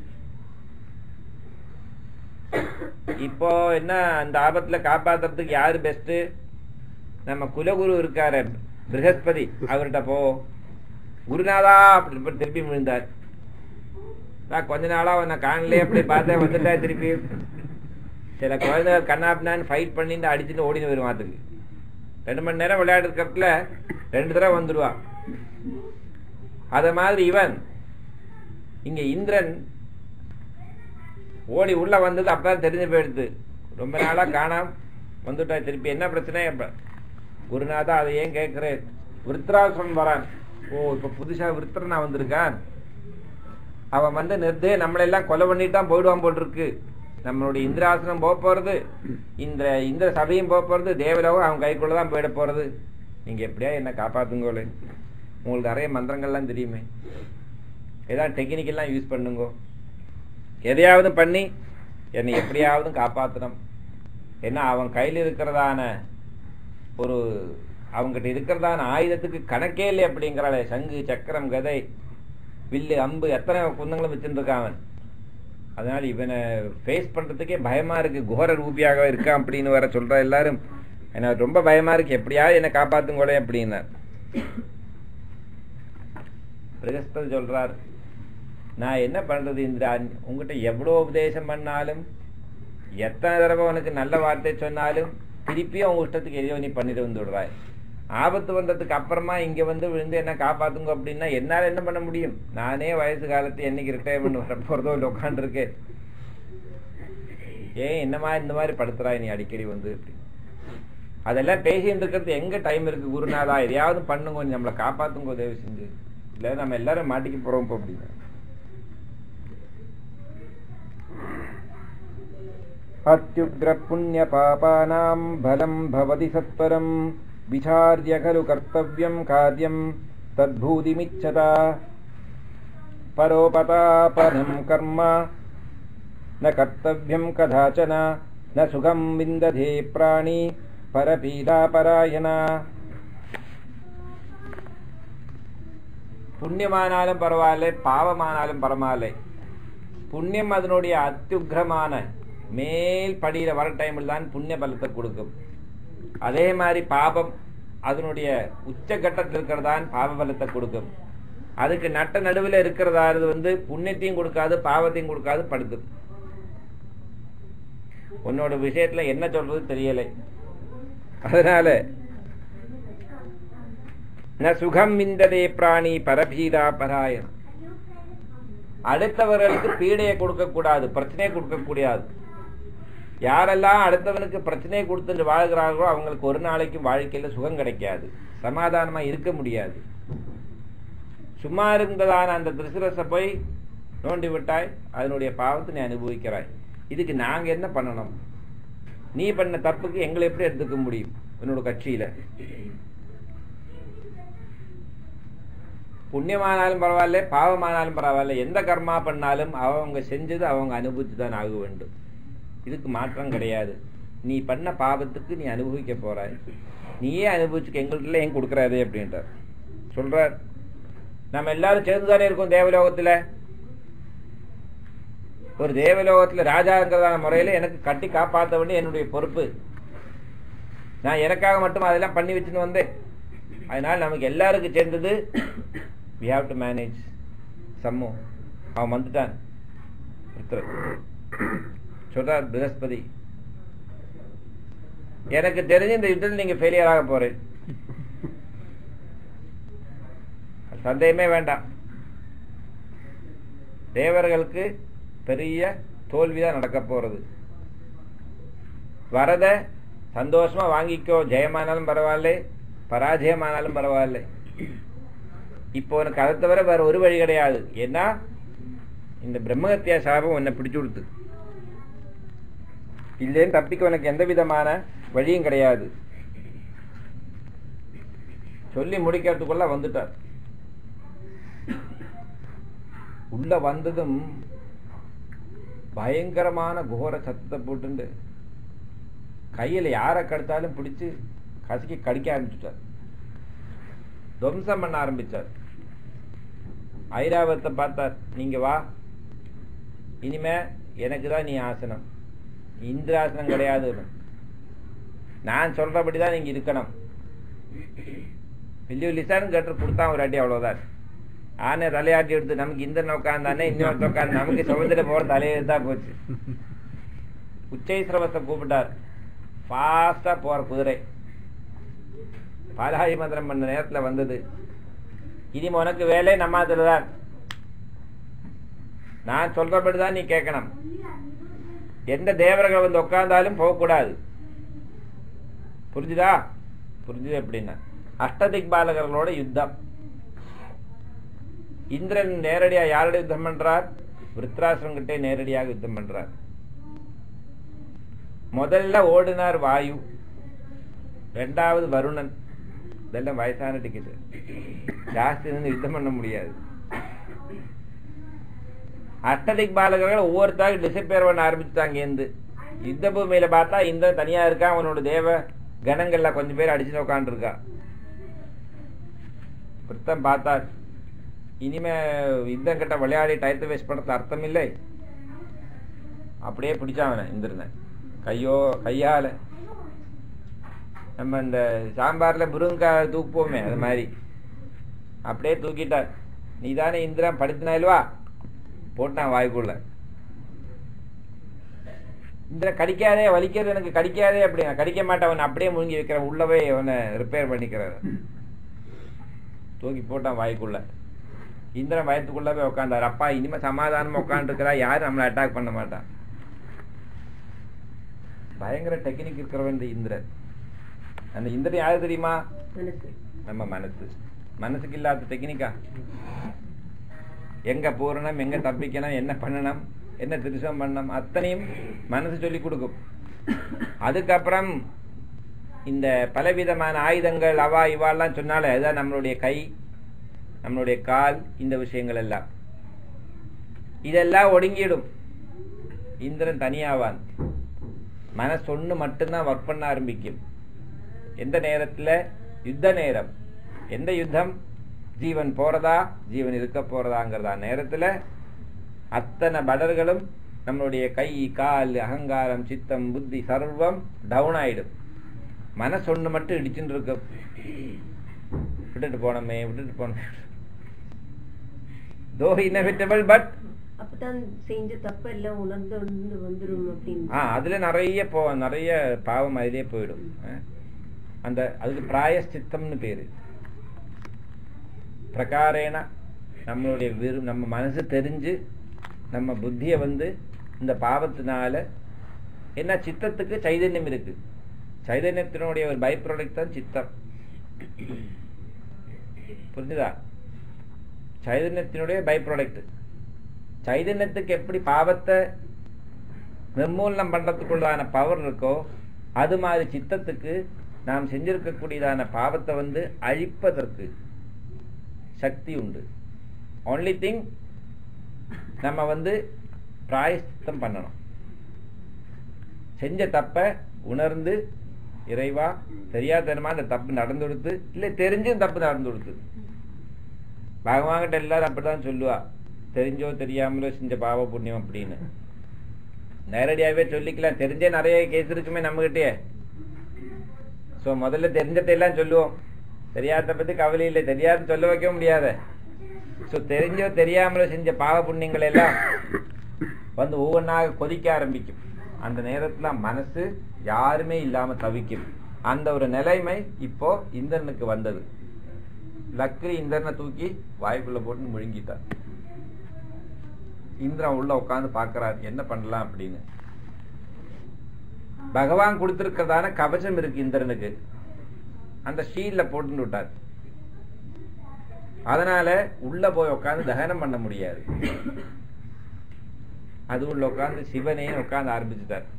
இப்போ என்ன அந்த ஆபத்துல காப்பாத்துறதுக்கு யாரு பெஸ்ட் நம்ம குலகுரு இருக்காரு பிரகஸ்பதி அவர்கிட்ட போ குருநாதா அப்படி திருப்பி விழுந்தார் நான் கொஞ்ச நாளா உன்னை காணலே அப்படி பார்த்தேன் வந்துட்டா திருப்பி சில குழந்தைகள் கண்ணாப்பினான்னு ஃபைட் பண்ணிட்டு அடிச்சுட்டு ஓடின்னு வரும் அதுக்கு ரெண்டு மணி நேரம் விளையாடுறதுல ரெண்டு தடவை வந்துடுவா அத மாதிரி இவன் இங்க இந்திரன் ஓடி உள்ள வந்தது அப்பதான் தெரிஞ்சு போயிடுது ரொம்ப நாளா காணாம வந்துட்டா திருப்பி என்ன பிரச்சனை இப்ப குருநாதா அதை ஏன் கேட்கிறேன் விருத்ராசுரன் வரான் ஓ இப்ப புதுசா விருத்திரனா வந்திருக்கான் அவன் வந்து நிறுத்து நம்மளெல்லாம் கொலை பண்ணிட்டான் போயிடுவான் போல் இருக்கு நம்மளுடைய இந்திராசனம் போக போறது இந்த இந்திர சபையும் போக போறது தேவலோகம் அவன் கைக்குள்ள தான் போயிட போறது நீங்க எப்படியா என்ன காப்பாத்துங்கோலே உங்களுக்கு நிறைய மந்திரங்கள்லாம் தெரியுமே ஏதாவது டெக்னிக்கெல்லாம் யூஸ் பண்ணுங்க எதையாவது பண்ணி என்னை எப்படியாவது காப்பாற்றணும் ஏன்னா அவன் கையில் இருக்கிறதான ஒரு அவங்ககிட்ட இருக்கிறதான ஆயுதத்துக்கு கணக்கே இல்லை அப்படிங்கிறாளே சங்கு சக்கரம் கதை வில்லு அம்பு எத்தனை குந்தங்களும் வச்சுருக்கான் அவன் அதனால இவனை ஃபேஸ் பண்றதுக்கே பயமா இருக்கு கோர ரூபியாக இருக்கான் அப்படின்னு வர சொல்ற எல்லாரும் எனக்கு ரொம்ப பயமா இருக்கு எப்படியாவது என்னை காப்பாத்துங்கோலே அப்படின்னார் பிரகஸ்பதி சொல்றார் நான் என்ன பண்றது இந்திரா உங்ககிட்ட எவ்வளவு உபதேசம் பண்ணாலும் எத்தனை தடவை உனக்கு நல்ல வார்த்தை சொன்னாலும் திருப்பியும் உங்க இஷ்டத்துக்கு எதையோ நீ பண்ணிட்டு வந்து விடுறாய் ஆபத்து வந்ததுக்கு அப்புறமா இங்க வந்து விழுந்து என்ன காப்பாத்துங்க அப்படின்னா என்னால என்ன பண்ண முடியும் நானே வயசு காலத்து என்னைக்கு ரிட்டையர்மெண்ட் வர போறதோ இல்லை உட்காந்துருக்கேன் ஏன் என்னமா இந்த மாதிரி படுத்துறாய் நீ அடிக்கடி வந்து அப்படி அதெல்லாம் பேசிட்டு இருக்கிறது எங்க டைம் இருக்கு குருநாதா எதையாவது பண்ணுங்க கொஞ்சம் நம்மளை காப்பாத்துங்க உதவி செஞ்சு இல்ல நம்ம எல்லாரும் மாட்டிக்க போறோம் இப்போ அப்படின்னு अत्युग्रपुण्यपापानां बलं भवति सत्वरं विचार्य खलु कर्तव्यं कार्यं तद्भूतिमिच्छता परोपतापनं कर्म न कर्तव्यं कदाचन न सुखं विन्दधे प्राणी परपीडापरायणा புண்ணியமானாலும் பரவாயில்லை பாவமானாலும் பரவாயில்லை புண்ணியம் அதனுடைய அத்தியுக்ரமான மேல் படியில வர டைமில் தான் புண்ணிய பலத்தை கொடுக்கும் அதே மாதிரி பாபம் அதனுடைய உச்சகட்டத்தில் இருக்கிறதான் பாவ பலத்தை கொடுக்கும் அதுக்கு நட்ட நடுவில் இருக்கிறதாவது வந்து புண்ணியத்தையும் கொடுக்காது பாவத்தையும் கொடுக்காது படுத்தும் உன்னோட விஷயத்துல என்ன சொல்றது தெரியலை அதனால ந சுகம் விந்ததே பிராணி பரபீடா பராயணம் அடுத்தவர்களுக்கு பீடையை கொடுக்க கூடாது பிரச்சனையை கொடுக்க கூடாது யாரெல்லாம் அடுத்தவனுக்கு பிரச்சனையை கொடுத்துட்டு வாழ்கிறார்களோ அவங்களுக்கு ஒரு நாளைக்கு வாழ்க்கையில சுகம் கிடைக்காது சமாதானமா இருக்க முடியாது சும்மா இருந்ததான அந்த திருசிரசை போய் நோண்டி விட்டாய் அதனுடைய பாவத்தை நீ அனுபவிக்கிறாய் இதுக்கு நாங்க என்ன பண்ணணும் நீ பண்ண தப்புக்கு எங்களை எப்படி எடுத்துக்க முடியும் உன்னோட கட்சியில புண்ணியமானாலும் பரவாயில்ல பாவமானாலும் பரவாயில்ல எந்த கர்மா பண்ணாலும் அவங்க செஞ்சது அவங்க அனுபவிச்சு தான் ஆக வேண்டும் இதுக்கு மாற்றம் கிடையாது நீ பண்ண பாவத்துக்கு நீ அனுபவிக்க போறாய் நீயே அனுபவிச்சுக்க எங்கள்கிட்ட ஏன் கொடுக்கறாதே அப்படின்றார் சொல்றார் நம்ம எல்லாரும் சேர்ந்து தானே இருக்கோம் தேவலோகத்துல ஒரு தேவலோகத்துல ராஜாங்கிறதான முறையில எனக்கு கட்டி காப்பாற்ற வேண்டிய என்னுடைய பொறுப்பு நான் எனக்காக மட்டும் அதெல்லாம் பண்ணி வச்சுன்னு வந்தேன் அதனால நமக்கு எல்லாருக்கும் சேர்ந்தது வி ஹாவ் டு மேனேஜ் சம்மு அவன் வந்துட்டான் புத்திரன். சொல்றார் பிரகஸ்பதி எனக்கு தெரிஞ்சு இந்த யுத்தத்தில் நீங்க ஃபெயிலியர் ஆக போறேன் சந்தேகமே வேண்டாம் தேவர்களுக்கு பெரிய தோல்விதான் நடக்க போறது வரத சந்தோஷமா வாங்கிக்கோ ஜெயமானாலும் பரவாயில்ல பராஜயமானாலும் பரவாயில்ல இப்போ உனக்கு அதை தவிர வேற ஒரு வழி கிடையாது ஏன்னா இந்த பிரம்மஹத்தியா சாபம் உன்னை பிடிச்சு கொடுத்து இல்லைன்னு தப்பிக்க உனக்கு எந்த விதமான வழியும் கிடையாது சொல்லி முடிக்கிறதுக்குள்ள வந்துட்டார் உள்ள வந்ததும் பயங்கரமான கோர சத்தத்தை போட்டுண்டு கையில யாரை கடுத்தாலும் பிடிச்சு கசக்கி கடிக்க ஆரம்பிச்சுட்டார் துவம்சம் பண்ண ஆரம்பிச்சார் ஐராவத்தை பார்த்தார் நீங்க வா இனிமே எனக்கு தான் நீ ஆசனம் இந்திராசனம் கிடையாது நான் சொல்றபடிதான் நீங்க இருக்கணும் வில்லு லிசான்னு கேட்டு கொடுத்தான் ஒரு அடி அவ்வளவுதான் ஆனை தலையாட்டி எடுத்து நமக்கு இந்த நோக்காந்தானே இன்னொரு உட்காந்து நமக்கு சுதந்திர போற தலையெழுத்தா போச்சு உச்சைஸ்ரவத்தை கூப்பிட்டார் ஃபாஸ்டா போற குதிரை பாலாயி மந்திரம் பண்ண நேரத்துல வந்தது இனி உனக்கு வேலை நம்ம தான் நான் சொல்றபடிதான் நீ கேட்கணும் எந்த தேவர்கள் வந்து உட்கார்ந்தாலும் போகக்கூடாது புரிஞ்சுதா புரிஞ்சுது எப்படின்னா அஷ்டதிக் பாலகர்களோட யுத்தம் இந்திரன் நேரடியா யாரோட யுத்தம் பண்றார் விருத்ராசுரம் கிட்டே நேரடியாக யுத்தம் பண்றார் முதல்ல ஓடினார் வாயு ரெண்டாவது வருணன் இதெல்லாம் வயசான டிக்கெட் ஜாஸ்தி இருந்து யுத்தம் பண்ண முடியாது அஷ்டதிக் பாலகர்கள் ஒவ்வொருத்தாக டிசப்பேர் பண்ண ஆரம்பிச்சுட்டாங்க இருந்து யுத்த பூமியில பார்த்தா இந்திரன் தனியா இருக்கான் அவனோட தேவ கணங்கள்ல கொஞ்சம் பேர் அடிச்சுட்டு உட்காந்துருக்கா பிரித்தம் பார்த்தார் இனிமே யுத்தம் கிட்ட விளையாடி டயத்தை வேஸ்ட் பண்றது அர்த்தம் இல்லை அப்படியே பிடிச்சாவன இந்திரனை கையோ கையால நம்ம இந்த சாம்பார்ல முருங்கைக்காய் தூக்குவோமே அது மாதிரி அப்படியே தூக்கிட்டார் நீ தானே இந்திரன் படுத்தினாயில்வா போட்டான் வாய்க்குள்ள இந்திரன் கடிக்காதே வலிக்கிறது எனக்கு கடிக்காதே அப்படின்னா கடிக்க மாட்டேன் அவனை அப்படியே முழுங்கி வைக்கிறேன் உள்ளவே அவனை ரிப்பேர் பண்ணிக்கிறார் தூக்கி போட்டான் வாய்க்குள்ள இந்திரன் வயத்துக்குள்ள போய் உட்காந்தார் அப்பா இனிமே சமாதானமா உட்காந்துருக்கிறா யாரும் நம்மளை அட்டாக் பண்ண மாட்டான் பயங்கர டெக்னிக் இருக்கிறவன் இந்த இந்திரன் அந்த இந்திரன் யாரு தெரியுமா மனசு நம்ம மனசு மனசுக்கு இல்லாத டெக்னிக்கா எங்க போறணும் எங்க தப்பிக்கணும் என்ன பண்ணணும் என்ன திருசம் பண்ணணும் அத்தனையும் மனசு சொல்லி கொடுக்கும் அதுக்கப்புறம் இந்த பலவிதமான ஆயுதங்கள் அவா இவாலாம் சொன்னாலே அதுதான் நம்மளுடைய கை நம்மளுடைய கால் இந்த விஷயங்கள் எல்லாம் இதெல்லாம் ஒடுங்கிடும் இந்திரன் தனியாவான் மனசு ஒண்ணு மட்டும்தான் ஒர்க் பண்ண ஆரம்பிக்கும் எந்த நேரத்துல யுத்த நேரம் எந்த யுத்தம் ஜீவன் போறதா ஜீவன் இருக்க போறதாங்கிறதா நேரத்துல அத்தனை படர்களும் நம்மளுடைய கை கால் அகங்காரம் சித்தம் புத்தி சர்வம் டவுன் ஆயிடும் மனசு ஒண்ணு மட்டும் இடிச்சுட்டு இருக்கும் விட்டுட்டு போனோமே விட்டுட்டு போனோமே தோ இன்எவிட்டபிள் பட் அப்பதான் செஞ்ச தப்பு எல்லாம் உணர்ந்து உணர்ந்து வந்துரும் அப்படின்னு ஆ அதுல நிறைய போ நிறைய பாவம் அதிலே போயிடும் ஆ. அந்த அதுக்கு பிராயஷ்சித்தம்னு பேரு பிரகாரேன நம்மளுடைய விரு நம்ம மனசு தெரிஞ்சு நம்ம புத்திய வந்து இந்த பாவத்தினால என்ன சித்தத்துக்கு சைதன்யம் இருக்கு சைதன்யத்தினுடைய ஒரு பை ப்ராடக்ட் தான் சித்தம் புரிஞ்சுதா சைதன்யத்தினுடைய பை ப்ராடக்ட் சைதன்யத்துக்கு எப்படி பாவத்தை நிர்மூலனம் பண்றதுக்குள்ளதான பவர் இருக்கோ அது மாதிரி சித்தத்துக்கு நாம் செஞ்சிருக்கக்கூடியதான பாவத்தை வந்து அழிப்பதற்கு சக்தி உண்டு ஒன்லி திங் நம்ம வந்து பிராயஷ்சித்தம் பண்ணணும் செஞ்ச தப்ப உணர்ந்து இறைவா தெரியாதனமா அந்த தப்பு நடந்து கொடுத்து இல்லை தெரிஞ்சும் தப்பு நடந்து கொடுத்து பகவான்கிட்ட எல்லாரும் அப்படிதான் சொல்லுவா தெரிஞ்சோ தெரியாமலோ செஞ்ச பாவ புண்ணியம் அப்படின்னு நேரடியாவே சொல்லிக்கலாம் தெரிஞ்சே நிறைய கேஸ் இருக்குமே நம்மகிட்டயே சோ முதல்ல தெரிஞ்சதை எல்லாம் சொல்லுவோம் தெரியாத பத்தி கவலை இல்லை தெரியாத சொல்ல வைக்க முடியாத சோ தெரிஞ்சோ தெரியாமலோ செஞ்ச பாவ புண்ணியங்கள் எல்லாம் வந்து ஒவ்வொன்றாக கொதிக்க ஆரம்பிக்கும் அந்த நேரத்துல மனசு யாருமே இல்லாம தவிக்கும் அந்த ஒரு நிலைமை இப்போ இந்திரனுக்கு வந்தது லக்ரி இந்திரனை தூக்கி வாய்க்குள்ள போட்டு முழுங்கிட்டார் இந்திரன் உள்ள உட்கார்ந்து பார்க்கறார் என்ன பண்ணலாம் அப்படின்னு பகவான் கொடுத்திருக்கிறதான கவசம் இருக்கு இந்திரனுக்கு அந்த ஷீல்ல போட்டு விட்டார் அதனால உள்ள போய் உட்கார்ந்து தகனம் பண்ண முடியாது அது உள்ள உட்கார்ந்து சிவனே உட்கார்ந்து ஆரம்பிச்சுட்டார்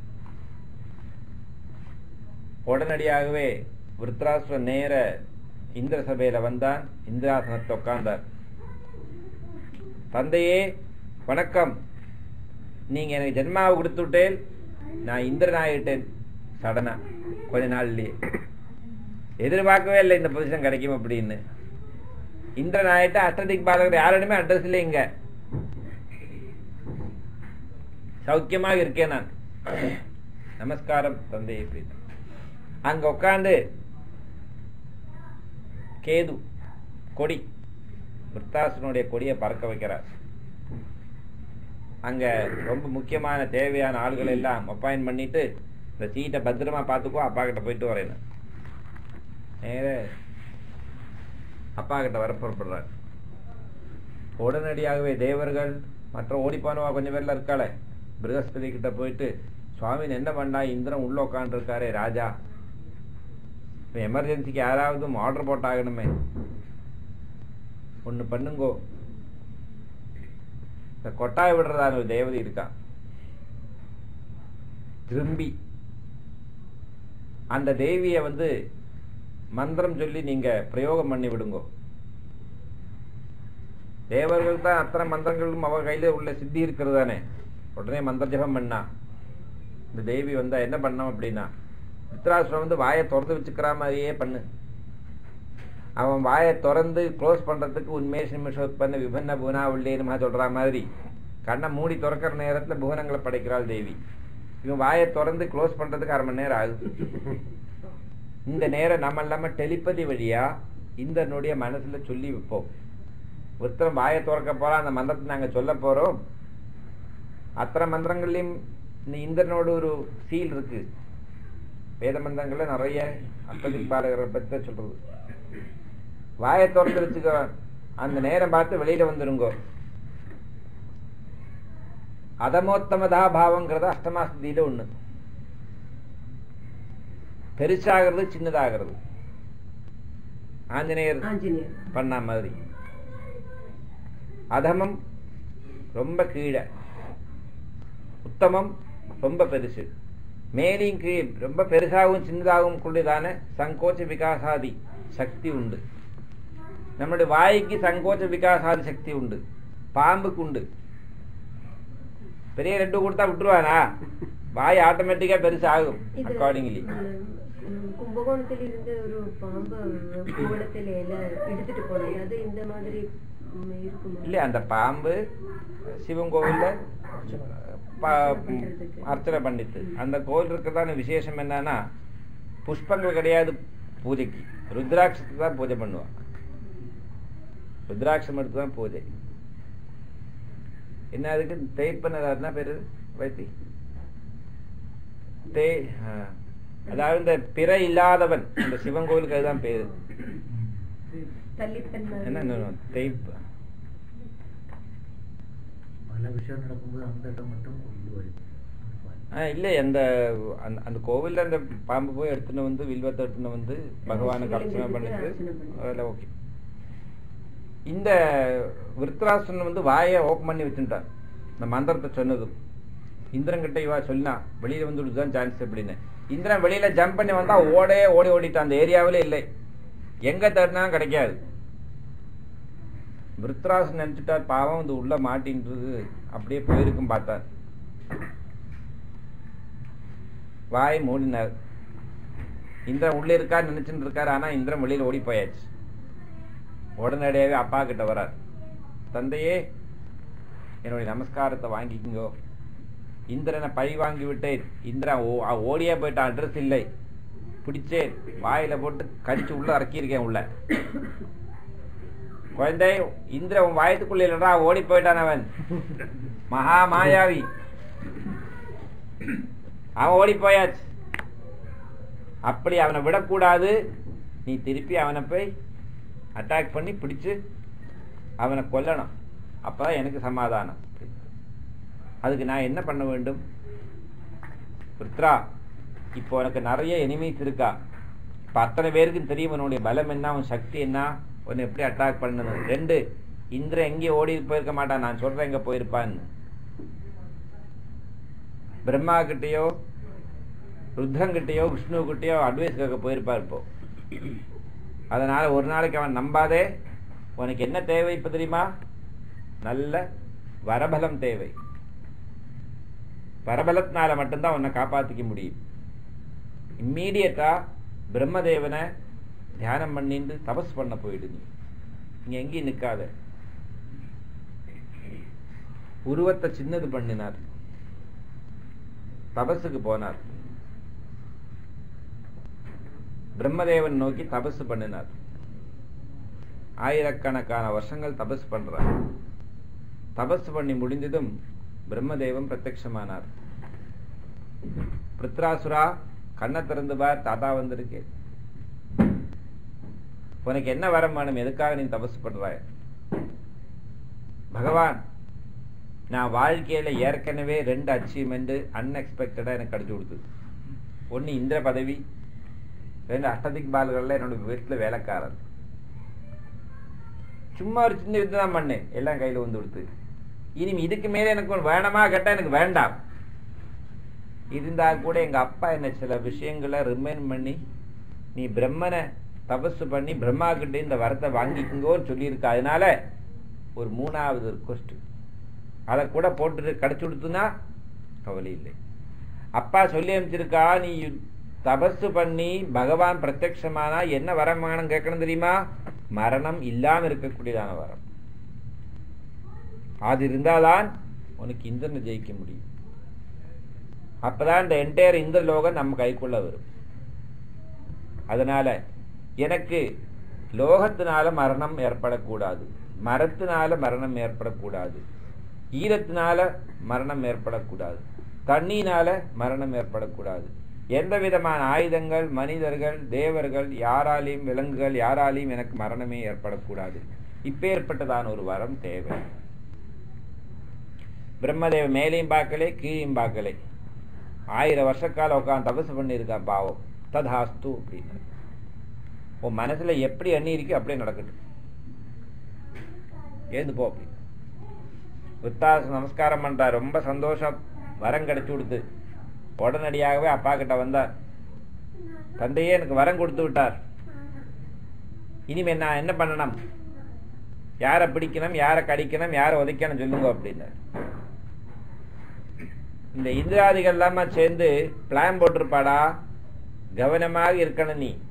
உடனடியாகவே விருத்ராசுர நேர இந்திர சபையில வந்தான் இந்திராசனத்தை உட்கார்ந்தார் தந்தையே வணக்கம் நீங்க எனக்கு ஜென்மாவை கொடுத்து விட்டேன் நான் இந்திரன் ஆகிட்டேன் சடனா கொஞ்ச நாள்லயே எதிர்பார்க்கவே இல்லை இந்த பொசிஷன் கிடைக்கும் அப்படின்னு இந்திரன் ஆயிட்டு அஷ்டதிக் பாலகர் யாரிடமே அட்ரஸ் இல்லை இங்க சௌக்கியமாக இருக்கேன் நான் நமஸ்காரம் தந்தை அப்படின்னு அங்க உட்கார்ந்து கேது கொடி விருத்தாசனுடைய கொடியை பறக்க வைக்கிறார் அங்க ரொம்ப முக்கியமான தேவையான ஆள்கள் எல்லாம் அப்பாயின் பண்ணிட்டு இந்த சீட்டை பத்திரமா பார்த்துக்கோ அப்பா கிட்ட போயிட்டு வரேன்னு நேர அப்பா கிட்ட வர புறப்படுறார் உடனடியாகவே தேவர்கள் மற்ற ஓடிப்பானவா கொஞ்சம் பேர்ல இருக்காளே பிரகஸ்பதி கிட்ட போயிட்டு சுவாமி என்ன பண்ணா இந்திரன் உள்ள உட்காந்துருக்காரே ராஜா இப்போ எமர்ஜென்சிக்கு யாராவது ஆர்டர் போட்டாகணுமே ஒன்று பண்ணுங்கோ இந்த கொட்டாய் விடுறதான ஒரு தேவதை இருக்கான் திரும்பி அந்த தேவியை வந்து மந்திரம் சொல்லி நீங்க பிரயோகம் பண்ணி விடுங்கோ தேவர்கள் தான் அத்தனை மந்திரங்களும் அவ கையில உள்ள சித்தி இருக்கிறது தானே உடனே மந்திர ஜபம் பண்ணா இந்த தேவி வந்தா என்ன பண்ணோம் அப்படின்னா வித்ராசுரம் வந்து வாயை திறந்து வச்சுக்கிற மாதிரியே பண்ணு அவன் வாயை திறந்து க்ளோஸ் பண்றதுக்கு உண்மேஷ் நிமிஷோத்பன்ன விபன்ன புவனாவுள்ளேனுமா சொல்ற மாதிரி கண்ணை மூடி திறக்கிற நேரத்துல புவனங்களை படைக்கிறாள் தேவி இவன் வாயை திறந்து க்ளோஸ் பண்றதுக்கு அரை மணி நேரம் ஆகுது இந்த நேரம் நம்ம இல்லாம டெலிபதி வழியா இந்திரனுடைய மனசுல சொல்லி வைப்போம் ஒருத்தரம் வாயை திறக்க போறோம் அந்த மந்திரத்தை நாங்க சொல்ல போறோம் அத்தனை மந்திரங்கள்லயும் இந்த இந்திரனோட ஒரு சீல் இருக்கு வேத மந்திரங்கள்ல நிறைய அர்த்ததிப்பாளரை பத்தி சொல்றது வாயை திறந்து வச்சுக்கோ அந்த நேரம் பார்த்து வெளியில வந்துருங்கோ அதமோத்தமதா பாவங்கிறது அஷ்டமாஸ்தியில ஒண்ணு பெருசாகிறது சின்னதாகிறது ஆஞ்சநேயர் ஆஞ்சநேயர் பண்ண மாதிரி அதமம் ரொம்ப கீழே உத்தமம் ரொம்ப பெருசு மேலையும் கீழ் ரொம்ப பெருசாகவும் சின்னதாகவும் கூடியதான சங்கோச்ச விகாசாதி சக்தி உண்டு நம்முடைய வாய்க்கு சங்கோச்ச விகாசாதி சக்தி உண்டு பாம்புக்கு உண்டு பெரிய ரெண்டு கொடுத்தா விட்டுருவானா வாய் ஆட்டோமேட்டிக்கா பெருசாகும் இது அக்கார்டிங்லி ம், கும்பகோணத்தில் இருந்து ஒரு பாம்பு கோலத்தில் எல்லாம் எடுத்துட்டு போனது அது இந்த மாதிரி ம், இருக்குமா இல்ல அந்த பாம்பு சிவன் கோவில்ல ப- பண்றதுக்கு. அர்ச்சனை பண்ணிட்டு அந்த கோவில் இருக்கிறதான விசேஷம் என்னன்னா புஷ்பங்கள் கிடையாது பூஜைக்கு ருத்ராட்சத்துக்கு தான் பூஜை பண்ணுவான் ருத்ராட்சம் எடுத்து தான் பூஜை என்ன அதுக்கு தேய்ப்பன பேரு வைத்தி தே ஆ. அதாவது இந்த பிற இல்லாதவன் அந்த சிவன் கோவிலுக்கு அதுதான் பேரு தள்ளிப்பன் என்ன இன்னொன்னு? தேய்ப்பு பல விஷயம் நடக்கும்போது அந்த இடம் மட்டும் இது வரும் ஆ இல்லை அந்த அந்த அந்த கோவில்ல அந்த பாம்பு போய் எடுத்துன்னு வந்து வில்வத்தை எடுத்துன்னு வந்து பகவானுக்கு அர்ச்சனை சிவலிங்கத்துக்கு பண்ணிட்டு அர்ச்சனை பண்ணி. அதெல்லாம் ஓகே இந்த விருத்ராசன் வந்து வாயை ஓப்பன் பண்ணி வச்சுட்டான் இந்த மந்திரத்தை சொன்னதும் இந்திரன் கிட்ட இவா சொன்னா வெளியில வந்து விடுதான் சான்ஸ் அப்படின்னு இந்திரன் வெளியில ஜம்ப் பண்ணி வந்தா ஓடே ஓடி ஓடிட்டான் அந்த ஏரியாவிலே இல்லை எங்க தேடினாலும் கிடைக்காது விருத்ராசன் நினைச்சிட்டார் பாவம் வந்து உள்ள மாட்டின்றது அப்படியே போயிருக்கும் பார்த்தார் வாய் மூடினார் இந்திரன் உள்ள இருக்கார் நினைச்சுட்டு இருக்காரு ஆனா இந்திரன் வெளியில ஓடி போயாச்சு உடனடியாவே அப்பா கிட்ட வரார் தந்தையே என்னுடைய நமஸ்காரத்தை வாங்கிக்கோங்க இந்திரனை பழி வாங்கி விட்டேன் இந்திரன் ஓ- அவன் ஓடியே போயிட்டான் அட்ரஸ் இல்லை பிடிச்சேன் வாயில போட்டு கடிச்சு உள்ள இறக்கியிருக்கேன் உள்ள குழந்தை இந்திரன் உன் வாயத்துக்குள்ள இல்லடா ஓடி போயிட்டான் அவன் மகா மாயாவி அவன் ஓடி போயாச்சு அப்படி அவனை விடக்கூடாது நீ திருப்பி அவனை போய் அட்டாக் பண்ணி பிடிச்சு அவனை கொல்லணும் அப்பதான் எனக்கு சமாதானம் அதுக்கு நான் என்ன பண்ண வேண்டும் புத்ரா இப்போ உனக்கு நிறைய எனிமீஸ் இருக்கா இப்ப அத்தனை பேருக்கும் தெரியும் உன்னுடைய பலம் என்ன உன் சக்தி என்ன உன்னை எப்படி அட்டாக் பண்ணணும் ரெண்டு இந்திரன் எங்கேயும் ஓடி போயிருக்க மாட்டான் நான் சொல்றேன் எங்க போயிருப்பான்னு பிரம்மா கிட்டயோ ருத்ரங்கிட்டயோ விஷ்ணு கிட்டயோ அட்வைஸ் கேட்க போயிருப்பார் இப்போ அதனால ஒரு நாளைக்கு அவன் நம்பாதே உனக்கு என்ன தேவை இப்ப தெரியுமா நல்ல வரபலம் தேவை வரபலத்தினால மட்டும்தான் உன்னை காப்பாத்திக்க முடியும் இம்மீடியட்டா பிரம்மதேவனை தியானம் பண்ணிட்டு தபஸ் பண்ண போயிடு நீ இங்க எங்கேயும் நிக்காத உருவத்தை சின்னது பண்ணினார் தபஸுக்கு போனார் பிரம்மதேவன் நோக்கி தபசு பண்ணினார் ஆயிரக்கணக்கான வருஷங்கள் தபஸ் பண்றார் தபஸ் பண்ணி முடிந்ததும் பிரம்மதேவன் பிரத்யட்சமானார் பிருத்ராசுரா கண்ணை திறந்து பார் தாத்தா வந்திருக்கு உனக்கு என்ன வரம் வேணும் எதுக்காக நீ தபஸ் பண்றாய் பகவான் நான் வாழ்க்கையில ஏற்கனவே ரெண்டு அச்சீவ்மெண்ட் அன்எக்ஸ்பெக்டடா எனக்கு கிடைச்சு கொடுத்தது ஒண்ணு இந்திர பதவி ரெண்டு அஷ்டதிக் பால்கள்ல என்னோட வீட்டுல வேலைக்காரர் சும்மா ஒரு சின்ன யுத்தம் தான் பண்ணேன் எல்லாம் கையில வந்து கொடுத்து இனி இதுக்கு மேல எனக்கு ஒண்ணு வேணாமா கேட்டா எனக்கு வேண்டாம் இருந்தா கூட எங்க அப்பா என்ன சில விஷயங்களை ரிமைன் பண்ணி நீ பிரம்மனை தபசு பண்ணி பிரம்மா கிட்ட இந்த வரத்தை வாங்கிக்கோன்னு சொல்லியிருக்க அதனால ஒரு மூணாவது ரிக்வஸ்ட் அதை கூட போட்டுட்டு கிடைச்சு கொடுத்துனா கவலை இல்லை அப்பா சொல்லி அனுப்பிச்சிருக்கா நீ தபசு பண்ணி பகவான் பிரத்யக்ஷமானா என்ன வரம் வேணும் கேட்கணும் தெரியுமா மரணம் இல்லாம இருக்கக்கூடியதான வரம் அது இருந்தாதான் உனக்கு இந்திரனை ஜெயிக்க முடியும் அப்பதான் இந்த என்டையர் இந்திர லோகம் நம்ம கைக்குள்ள வரும் அதனால எனக்கு லோகத்தினால மரணம் ஏற்படக்கூடாது மரத்தினால மரணம் ஏற்படக்கூடாது ஈரத்தினால மரணம் ஏற்படக்கூடாது தண்ணியினால மரணம் ஏற்படக்கூடாது எந்த விதமான ஆயுதங்கள் மனிதர்கள் தேவர்கள் யாராலையும் விலங்குகள் யாராலையும் எனக்கு மரணமே ஏற்படக்கூடாது இப்பேற்பட்டதான ஒரு வரம் தேவை பிரம்மதேவ மேலையும் பார்க்கலே கீழையும் பார்க்கலே ஆயிரம் வருஷக்கால உட்காந்து தபசு பண்ணியிருக்கா பாவம் ததாஸ்து அப்படின்னு உன் மனசுல எப்படி எண்ணி இருக்கு அப்படியே நடக்கட்டும் ஏந்து போ அப்படி வித்தாச நமஸ்காரம் பண்றா ரொம்ப சந்தோஷம் வரம் கிடைச்சு கொடுத்து உடனடியாகவே அப்பா கிட்ட வந்தார் தந்தையே எனக்கு வரம் கொடுத்து விட்டார் இனிமே நான் என்ன பண்ணணும் யாரை பிடிக்கணும் யாரை கடிக்கணும் யாரை உதைக்கணும் சொல்லுங்க அப்படின்னார் இந்த இந்திராதிகள் எல்லாம சேர்ந்து பிளான் போட்டிருப்பாடா கவனமாக இருக்கணும் நீ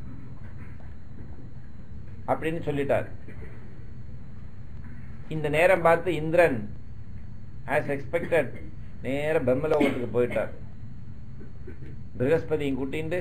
அப்படின்னு சொல்லிட்டார் இந்த நேரம் பார்த்து இந்திரன் ஆஸ் எக்ஸ்பெக்டட் நேர பிரம்மலோகத்துக்கு போயிட்டார் பிரகஸ்பதியும் கூட்டிண்டு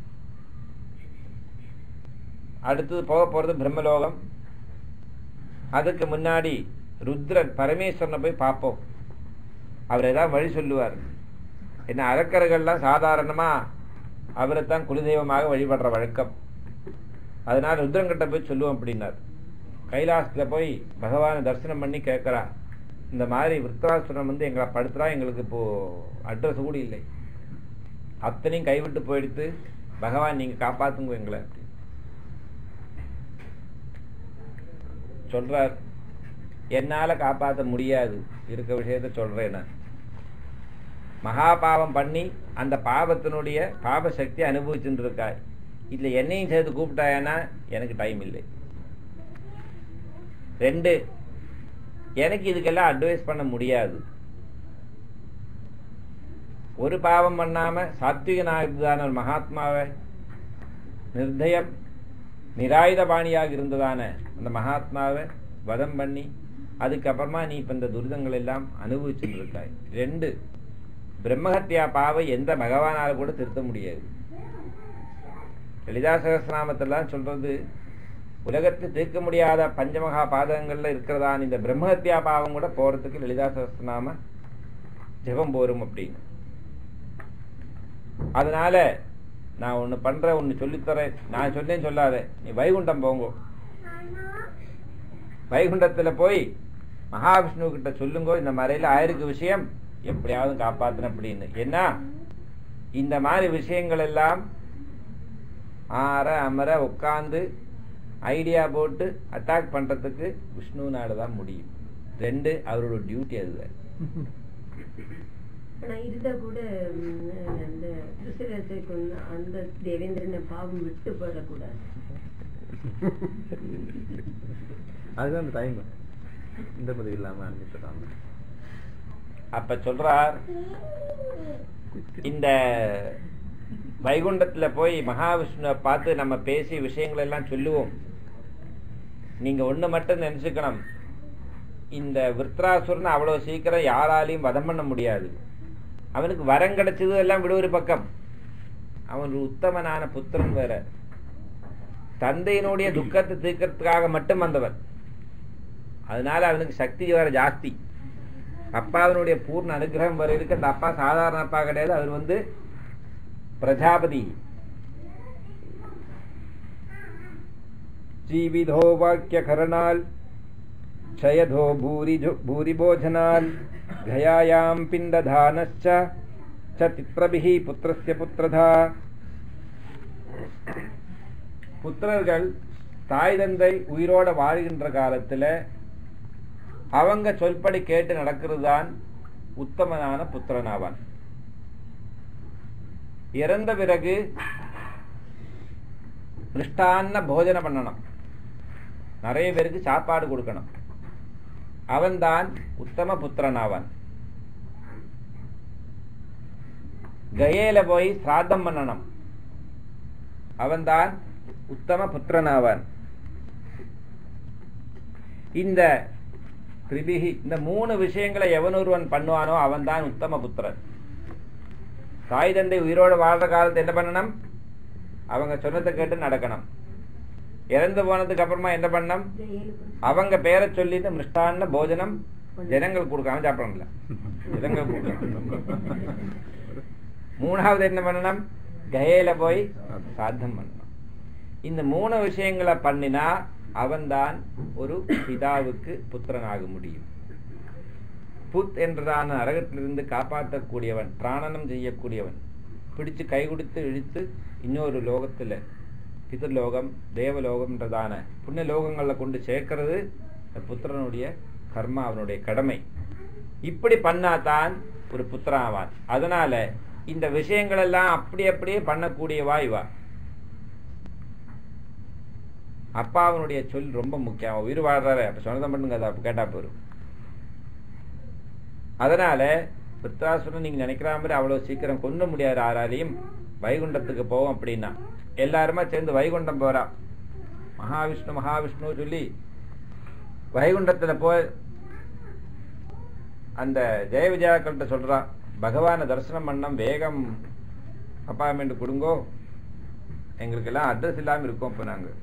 அடுத்தது போக போறது பிரம்மலோகம் அதுக்கு முன்னாடி ருத்ரன் பரமேஸ்வரனை போய் பார்ப்போம் அவர் ஏதாவது வழி சொல்லுவார் என்ன அரக்கர்கள்லாம் சாதாரணமா அவரைத்தான் குலதெய்வமாக வழிபடுற வழக்கம் அதனால ருத்ரங்கிட்ட போய் சொல்லுவோம் அப்படின்னார் கைலாசத்துல போய் பகவானை தரிசனம் பண்ணி கேட்கறா இந்த மாதிரி விருத்தாசுரம் வந்து எங்களை படுத்துறா எங்களுக்கு இப்போ அட்ரஸ் கூட இல்லை அத்தனையும் கைவிட்டு போயிடுத்து பகவான் நீங்க காப்பாத்துங்க எங்களை சொல்றார் என்னால காப்பாற்ற முடியாது இருக்க விஷயத்த சொல்றேன் நான் மகா பாவம் பண்ணி அந்த பாவத்தினுடைய பாப சக்தி அனுபவிச்சுட்டு இருக்காய் இதுல என்னையும் சேர்த்து கூப்பிட்டாயன்னா எனக்கு டைம் இல்லை ரெண்டு எனக்கு இதுக்கெல்லாம் அட்வைஸ் பண்ண முடியாது ஒரு பாவம் பண்ணாம சாத்விகனாக ஒரு மகாத்மாவை நிர்தயம் நிராயுதபாணியாக இருந்ததான அந்த மகாத்மாவை வதம் பண்ணி அதுக்கப்புறமா நீ இப்ப இந்த துரிதங்கள் எல்லாம் அனுபவிச்சுட்டு இருக்காய் ரெண்டு பிரம்மஹத்யா பாவை எந்த பகவானால கூட திருத்த முடியாது லலிதா சகசிரநாமத்தெல்லாம் சொல்றது உலகத்தில் தீர்க்க முடியாத பஞ்சமகா பாதகங்கள்ல இருக்கிறதான இந்த பிரம்மஹத்யா பாவம் கூட போறதுக்கு லலிதா சகசிரநாம ஜெபம் போரும் அப்படின்னு அதனால நான் ஒண்ணு பண்றேன் ஒண்ணு சொல்லித்தரேன் நான் சொன்னேன் சொல்லாத நீ வைகுண்டம் போங்க வைகுண்டத்துல போய் மகாவிஷ்ணு கிட்ட சொல்லுங்க இந்த மறையில ஆயிருக்கு விஷயம் எப்படியாவது காப்பாத்தணும் அப்படின்னு ஏன்னா இந்த மாதிரி விஷயங்கள் எல்லாம் ஆற அமர உட்கார்ந்து ஐடியா போட்டு அட்டாக் பண்றதுக்கு விஷ்ணுனால தான் முடியும் ரெண்டு அவரோட டியூட்டி அதுதான் ஆனா இருந்தா கூட ம், அந்த திருசரத்தை கொண்டு அந்த தேவேந்திரனை பாவம் விட்டு போடக்கூடாது அதுதான் அந்த டைம் இந்த பதிவு இல்லாம அனுப்பிச்சுட்டாங்க அப்ப சொல்றார் இந்த வைகுண்டத்துல போய் மகாவிஷ்ணுவை பார்த்து நம்ம பேசி விஷயங்கள் எல்லாம் சொல்லுவோம் நீங்க ஒண்ணு மட்டும் நினைச்சுக்கணும் இந்த விருத்ராசுரன் அவ்வளவு சீக்கிரம் யாராலையும் வதம் பண்ண முடியாது அவனுக்கு வரம் கிடைச்சது எல்லாம் விட ஒரு பக்கம் அவன் ஒரு உத்தமனான புத்திரன் வேற தந்தையினுடைய துக்கத்தை தீர்க்கறதுக்காக மட்டும் வந்தவன் அதனால அவனுக்கு சக்தி வேற ஜாஸ்தி அப்பாவினுடைய பூர்ண அனுகிரகம் வர இருக்கு அந்த அப்பா சாதாரண அப்பா கிடையாது அவர் வந்து பிரஜாபதி ஜீவிதோ வாக்கிய கரணால் क्षयधो भूरिजो भूरिभोजनाल् घयायां पिण्डधानश्च च चित्रभिः पुत्रस्य पुत्रधा புத்திரர்கள் தாய் தந்தை உயிரோட வாழ்கின்ற காலத்துல அவங்க சொல்படி கேட்டு நடக்கிறது தான் உத்தமனான புத்திரனாவான் இறந்த பிறகு மிருஷ்டான்ன போஜனம் பண்ணணும் நிறைய பேருக்கு சாப்பாடு கொடுக்கணும் அவன்தான் உத்தம புத்திரனாவான் கயேல போய் சிராத்தம் பண்ணணும் அவன்தான் உத்தம புத்திரனாவான் இந்த திரிபிகி இந்த மூணு விஷயங்களை எவன் ஒருவன் பண்ணுவானோ அவன்தான் உத்தம புத்திரன் தாய் தந்தை உயிரோடு வாழ்ற காலத்தை என்ன பண்ணணும் அவங்க சொன்னதை கேட்டு நடக்கணும் இறந்து போனதுக்கு அப்புறமா என்ன பண்ணணும் அவங்க பேரை சொல்லிட்டு மிருஷ்டான்ன போஜனம் ஜனங்கள் கொடுக்காம சாப்பிடணும்ல ஜனங்கள் கொடுக்கணும் மூணாவது என்ன பண்ணணும் கயையில போய் சாத்தம் பண்ணணும் இந்த மூணு விஷயங்களை பண்ணினா அவன்தான் ஒரு பிதாவுக்கு புத்திரனாக முடியும் புத் என்றதான நரகத்திலிருந்து காப்பாற்றக்கூடியவன் பிராணனம் செய்யக்கூடியவன் பிடிச்சு கை கொடுத்து இழுத்து இன்னொரு லோகத்துல பிதர்லோகம் தேவலோகம்ன்றதான புண்ணிய லோகங்கள்ல கொண்டு சேர்க்கிறது இந்த புத்திரனுடைய கர்மா அவனுடைய கடமை இப்படி பண்ணாதான் ஒரு புத்திரன் ஆவான் அதனால இந்த விஷயங்கள் எல்லாம் அப்படி அப்படியே பண்ணக்கூடியவா இவா அப்பாவனுடைய சொல் ரொம்ப முக்கியம் அவன் உயிர் வாழ்றாரு அப்ப சொன்னதம் பண்ணுங்க அதை அப்ப கேட்டா போரும் அதனால விருத்தாசுரன் நீங்க நினைக்கிற மாதிரி அவ்வளவு சீக்கிரம் கொண்டு முடியாது யாராலையும் வைகுண்டத்துக்கு போவோம் அப்படின்னா எல்லாருமே சேர்ந்து வைகுண்டம் போறா மகாவிஷ்ணு மகாவிஷ்ணு சொல்லி வைகுண்டத்துல போய் அந்த ஜெய விஜயாக்கள்கிட்ட சொல்றான் பகவானை தரிசனம் பண்ணோம் வேகம் அப்பாயின்மெண்ட் கொடுங்கோ எங்களுக்கெல்லாம் அட்ரஸ் இல்லாம இருக்கோம் இப்போ நாங்க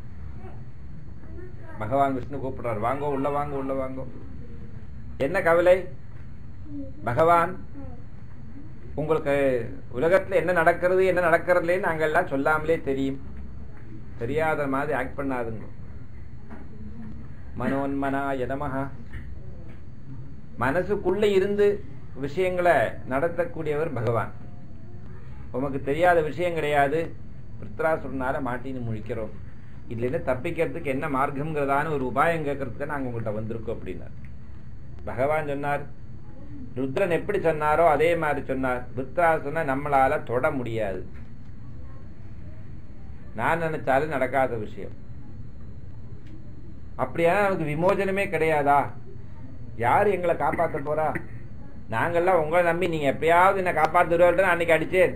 பகவான் விஷ்ணு கூப்பிடுறாரு வாங்கோ உள்ள வாங்கோ உள்ள வாங்கோ என்ன கவலை பகவான் உங்களுக்கு உலகத்துல என்ன நடக்கிறது என்ன நடக்கிறதுலே நாங்க எல்லாம் சொல்லாமலே தெரியும் தெரியாத மாதிரி ஆக்ட் பண்ணாதுங்க மனோன்மனா யதமஹா மனசுக்குள்ள இருந்து விஷயங்களை நடத்தக்கூடியவர் பகவான் உமக்கு தெரியாத விஷயம் கிடையாது பிருத்ராசுரனால மாட்டின்னு முழிக்கிறோம் இதுல இருந்து தப்பிக்கிறதுக்கு என்ன மார்க்கம்ங்கிறதான ஒரு உபாயம் கேட்கறதுக்கு நாங்க உங்கள்கிட்ட வந்திருக்கோம் அப்படின்னார் பகவான் சொன்னார் ருத்ரன் எப்படி சொன்னாரோ அதே மாதிரி சொன்னார் விருத்தாசுரனை நம்மளால தொட முடியாது நான் நினைச்சாலும் நடக்காத விஷயம் அப்படியா நமக்கு விமோசனமே கிடையாதா யாரு எங்களை காப்பாத்த போறா நாங்கெல்லாம் உங்களை நம்பி நீங்க எப்பயாவது என்ன காப்பாத்துருவாரு அன்னைக்கு அடிச்சேன்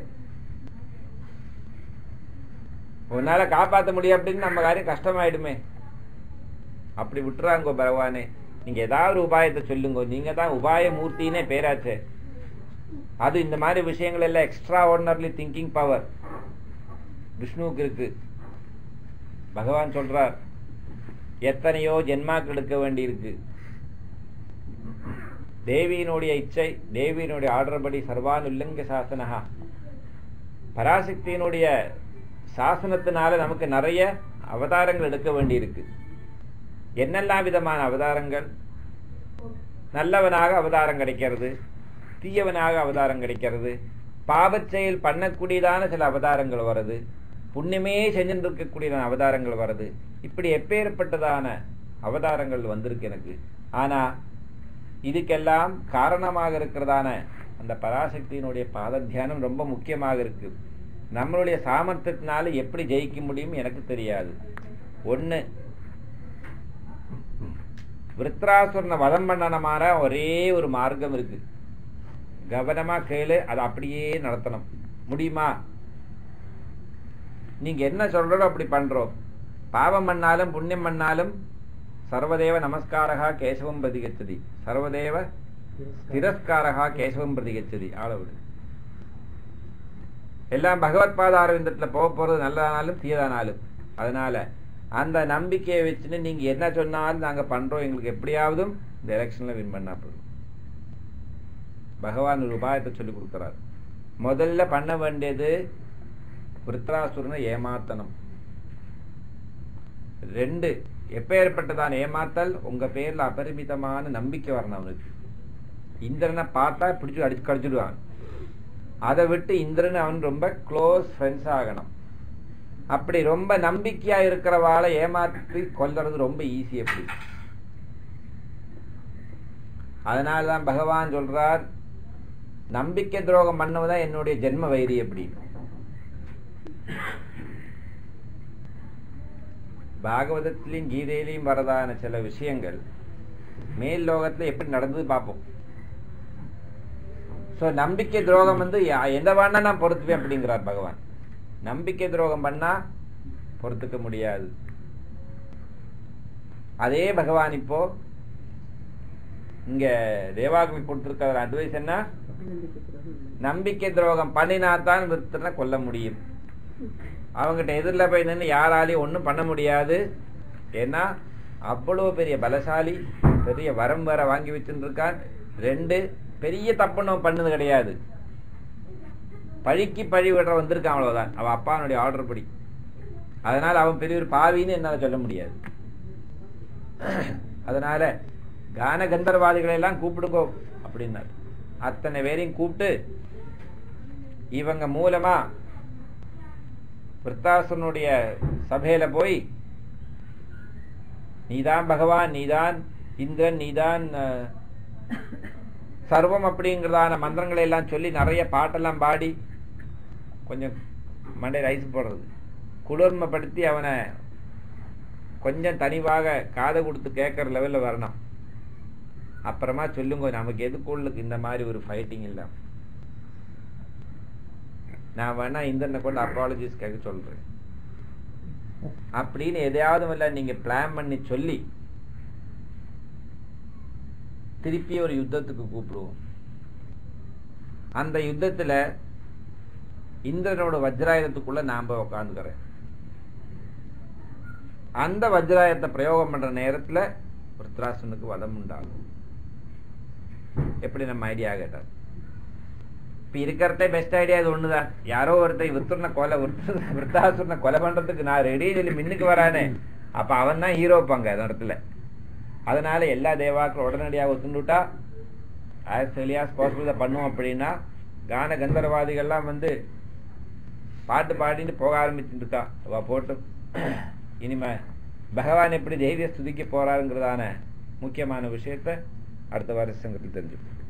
உன்னால காப்பாத்த முடியும் அப்படின்னு நம்ம காரியம் கஷ்டமாயிடுமே அப்படி விட்டுறாங்கோ பகவானே நீங்க ஏதாவது உபாயத்தை சொல்லுங்க நீங்க தான் உபாய மூர்த்தினே பேராச்சே அது இந்த மாதிரி விஷயங்கள் எல்லாம் எக்ஸ்ட்ரா ஆர்டினர்லி திங்கிங் பவர் விஷ்ணுவுக்கு இருக்கு பகவான் சொல்றார் எத்தனையோ ஜென்மாக்கள் எடுக்க வேண்டி இருக்கு தேவியினுடைய இச்சை தேவியினுடைய ஆர்டர் படி சர்வானுல்லங்க சாசனஹா பராசக்தியினுடைய சாசனத்தினால நமக்கு நிறைய அவதாரங்கள் எடுக்க வேண்டியிருக்கு என்னெல்லாம் விதமான அவதாரங்கள் நல்லவனாக அவதாரம் கிடைக்கிறது தீயவனாக அவதாரம் கிடைக்கிறது பாவச் செயல் பண்ணக்கூடியதான சில அவதாரங்கள் வருது புண்ணியமே செஞ்சுட்டு இருக்கக்கூடிய அவதாரங்கள் வருது இப்படி எப்பேற்பட்டதான அவதாரங்கள் வந்திருக்கு எனக்கு ஆனா இதுக்கெல்லாம் காரணமாக இருக்கிறதான அந்த பராசக்தியினுடைய பாத தியானம் ரொம்ப முக்கியமாக இருக்கு நம்மளுடைய சாமர்த்தியத்தினால எப்படி ஜெயிக்க முடியும் எனக்கு தெரியாது ஒண்ணு விருத்ராசுரனை வதம் பண்ணனமான ஒரே ஒரு மார்க்கம் இருக்கு கவனமா கேளு அதை அப்படியே நடத்தணும் முடியுமா நீங்க என்ன சொல்றோ அப்படி பண்றோம் பாவம் பண்ணாலும் புண்ணியம் பண்ணாலும் சர்வதேவ நமஸ்காரகா கேசவம் பிரதிகச்சதி சர்வதேவ திரஸ்காரகா கேசவம் பிரதிகச்சதி ஆளவிடு எல்லாம் பகவத் பாதாரவிந்தத்துல போக போறது நல்லதானாலும் தீயதானாலும் அதனால அந்த நம்பிக்கையை வச்சுன்னு நீங்க என்ன சொன்னாலும் நாங்க பண்றோம் எங்களுக்கு எப்படியாவது இந்த எலெக்ஷன்ல வின் பண்ணா போதும் பகவான் ஒரு உபாயத்தை சொல்லி கொடுக்கிறார் முதல்ல பண்ண வேண்டியது விருத்ராசுரனை ஏமாத்தணும் ரெண்டு எப்பேற்பட்டதான் ஏமாத்தல் உங்க பேர்ல அபரிமிதமான நம்பிக்கை வரணும் அவனுக்கு இந்திரனை பார்த்தா பிடிச்சு அடிச்சு கடிச்சிடுவான் அதை விட்டு இந்திரன் அவன் ரொம்ப க்ளோஸ் ஃப்ரெண்ட்ஸ் ஆகணும் அப்படி ரொம்ப நம்பிக்கையா இருக்கிறவாளை ஏமாற்றி கொல்றது ரொம்ப ஈஸி அப்படி அதனாலதான் பகவான் சொல்றார் நம்பிக்கை துரோகம் பண்ணுவதான் என்னுடைய ஜென்ம வைரி அப்படின்னு பாகவதத்திலையும் கீதையிலையும் வரதான சில விஷயங்கள் மேல் லோகத்துல எப்படி நடந்தது பார்ப்போம் சோ நம்பிக்கை துரோகம் வந்து யா- எந்த வேணா நான் பொறுத்துவேன் அப்படிங்கிறார் பகவான் நம்பிக்கை துரோகம் பண்ணா பொறுத்துக்க முடியாது அதே பகவான் இப்போ இங்க தேவாக்கு கொடுத்திருக்கிற அட்வைஸ் என்ன நம்பிக்கை துரோகம் பண்ணினாதான் விருத்தனை கொல்ல முடியும் அவங்ககிட்ட எதிரில் போய் நின்று யாராலையும் ஒன்றும் பண்ண முடியாது ஏன்னா அவ்வளோ பெரிய பலசாலி பெரிய வரம் வேற வாங்கி வச்சுருக்கான் ரெண்டு பெரிய தப்பு நம்ம பண்ணது கிடையாது பழிக்கு பழி விடுற வந்திருக்கான் அவ்வளவுதான் அவன் அப்பானுடைய ஆர்டர் படி அதனால அவன் பெரிய ஒரு பாவின்னு என்னால சொல்ல முடியாது அதனால கான கந்தர்வாதிகளை எல்லாம் கூப்பிடுங்கோ அப்படின்னார் அத்தனை பேரையும் கூப்பிட்டு இவங்க மூலமா விருத்தாசனுடைய சபையில போய் நீதான் பகவான் நீதான் இந்திரன் நீதான் அஹ், சர்வம் அப்படிங்கிறதான மந்திரங்களை எல்லாம் சொல்லி நிறைய பாட்டெல்லாம் பாடி கொஞ்சம் மண்டையில் ஐஸ் போடுறது குளிர்மைப்படுத்தி அவனை கொஞ்சம் தனிவாக காதை கொடுத்து கேட்குற லெவலில் வரணும் அப்புறமா சொல்லுங்க நமக்கு எதுக்குள்ளுக்கு இந்த மாதிரி ஒரு ஃபைட்டிங் இல்லை நான் வேணா இந்திரனை கொண்டு அப்பாலஜிஸ் கேட்க சொல்றேன் அப்படின்னு எதையாவது இல்லை நீங்க பிளான் பண்ணி சொல்லி திருப்பி ஒரு யுத்தத்துக்கு கூப்பிடுவோம் அந்த யுத்தத்துல இந்திரனோட வஜ்ராயுதத்துக்குள்ள நான் போய் உட்காந்துக்கிறேன் அந்த வஜ்ராயத்தை பிரயோகம் பண்ற நேரத்துல விருத்ராசனுக்கு வதம் உண்டாகும் எப்படி நம்ம ஐடியா கேட்டார் இப்ப இருக்கிறதே பெஸ்ட் ஐடியா இது ஒண்ணுதான் யாரோ ஒருத்தர் விருத்தனை கொலை விருத்த- விருத்தாசுரனை கொலை பண்றதுக்கு நான் ரெடி சொல்லி மின்னுக்கு வரானே அப்ப அவன் தான் ஹீரோ பாங்க அந்த இடத்துல அதனால எல்லா தேவாக்களும் உடனடியாக ஒத்துண்டுட்டா ஆஸ் எலியாஸ் பாசிபிள் இதை பண்ணுவோம் அப்படின்னா கான கந்தர்வாதிகள்லாம் வந்து பாட்டு பாடிட்டு போக ஆரம்பிச்சுட்டு இருக்கா அவ போட்டு இனிமே பகவான் எப்படி தெய்வ ஸ்துதிக்க போறாருங்கிறதான முக்கியமான விஷயத்த அடுத்த வருஷங்களுக்கு தெரிஞ்சுப்போம்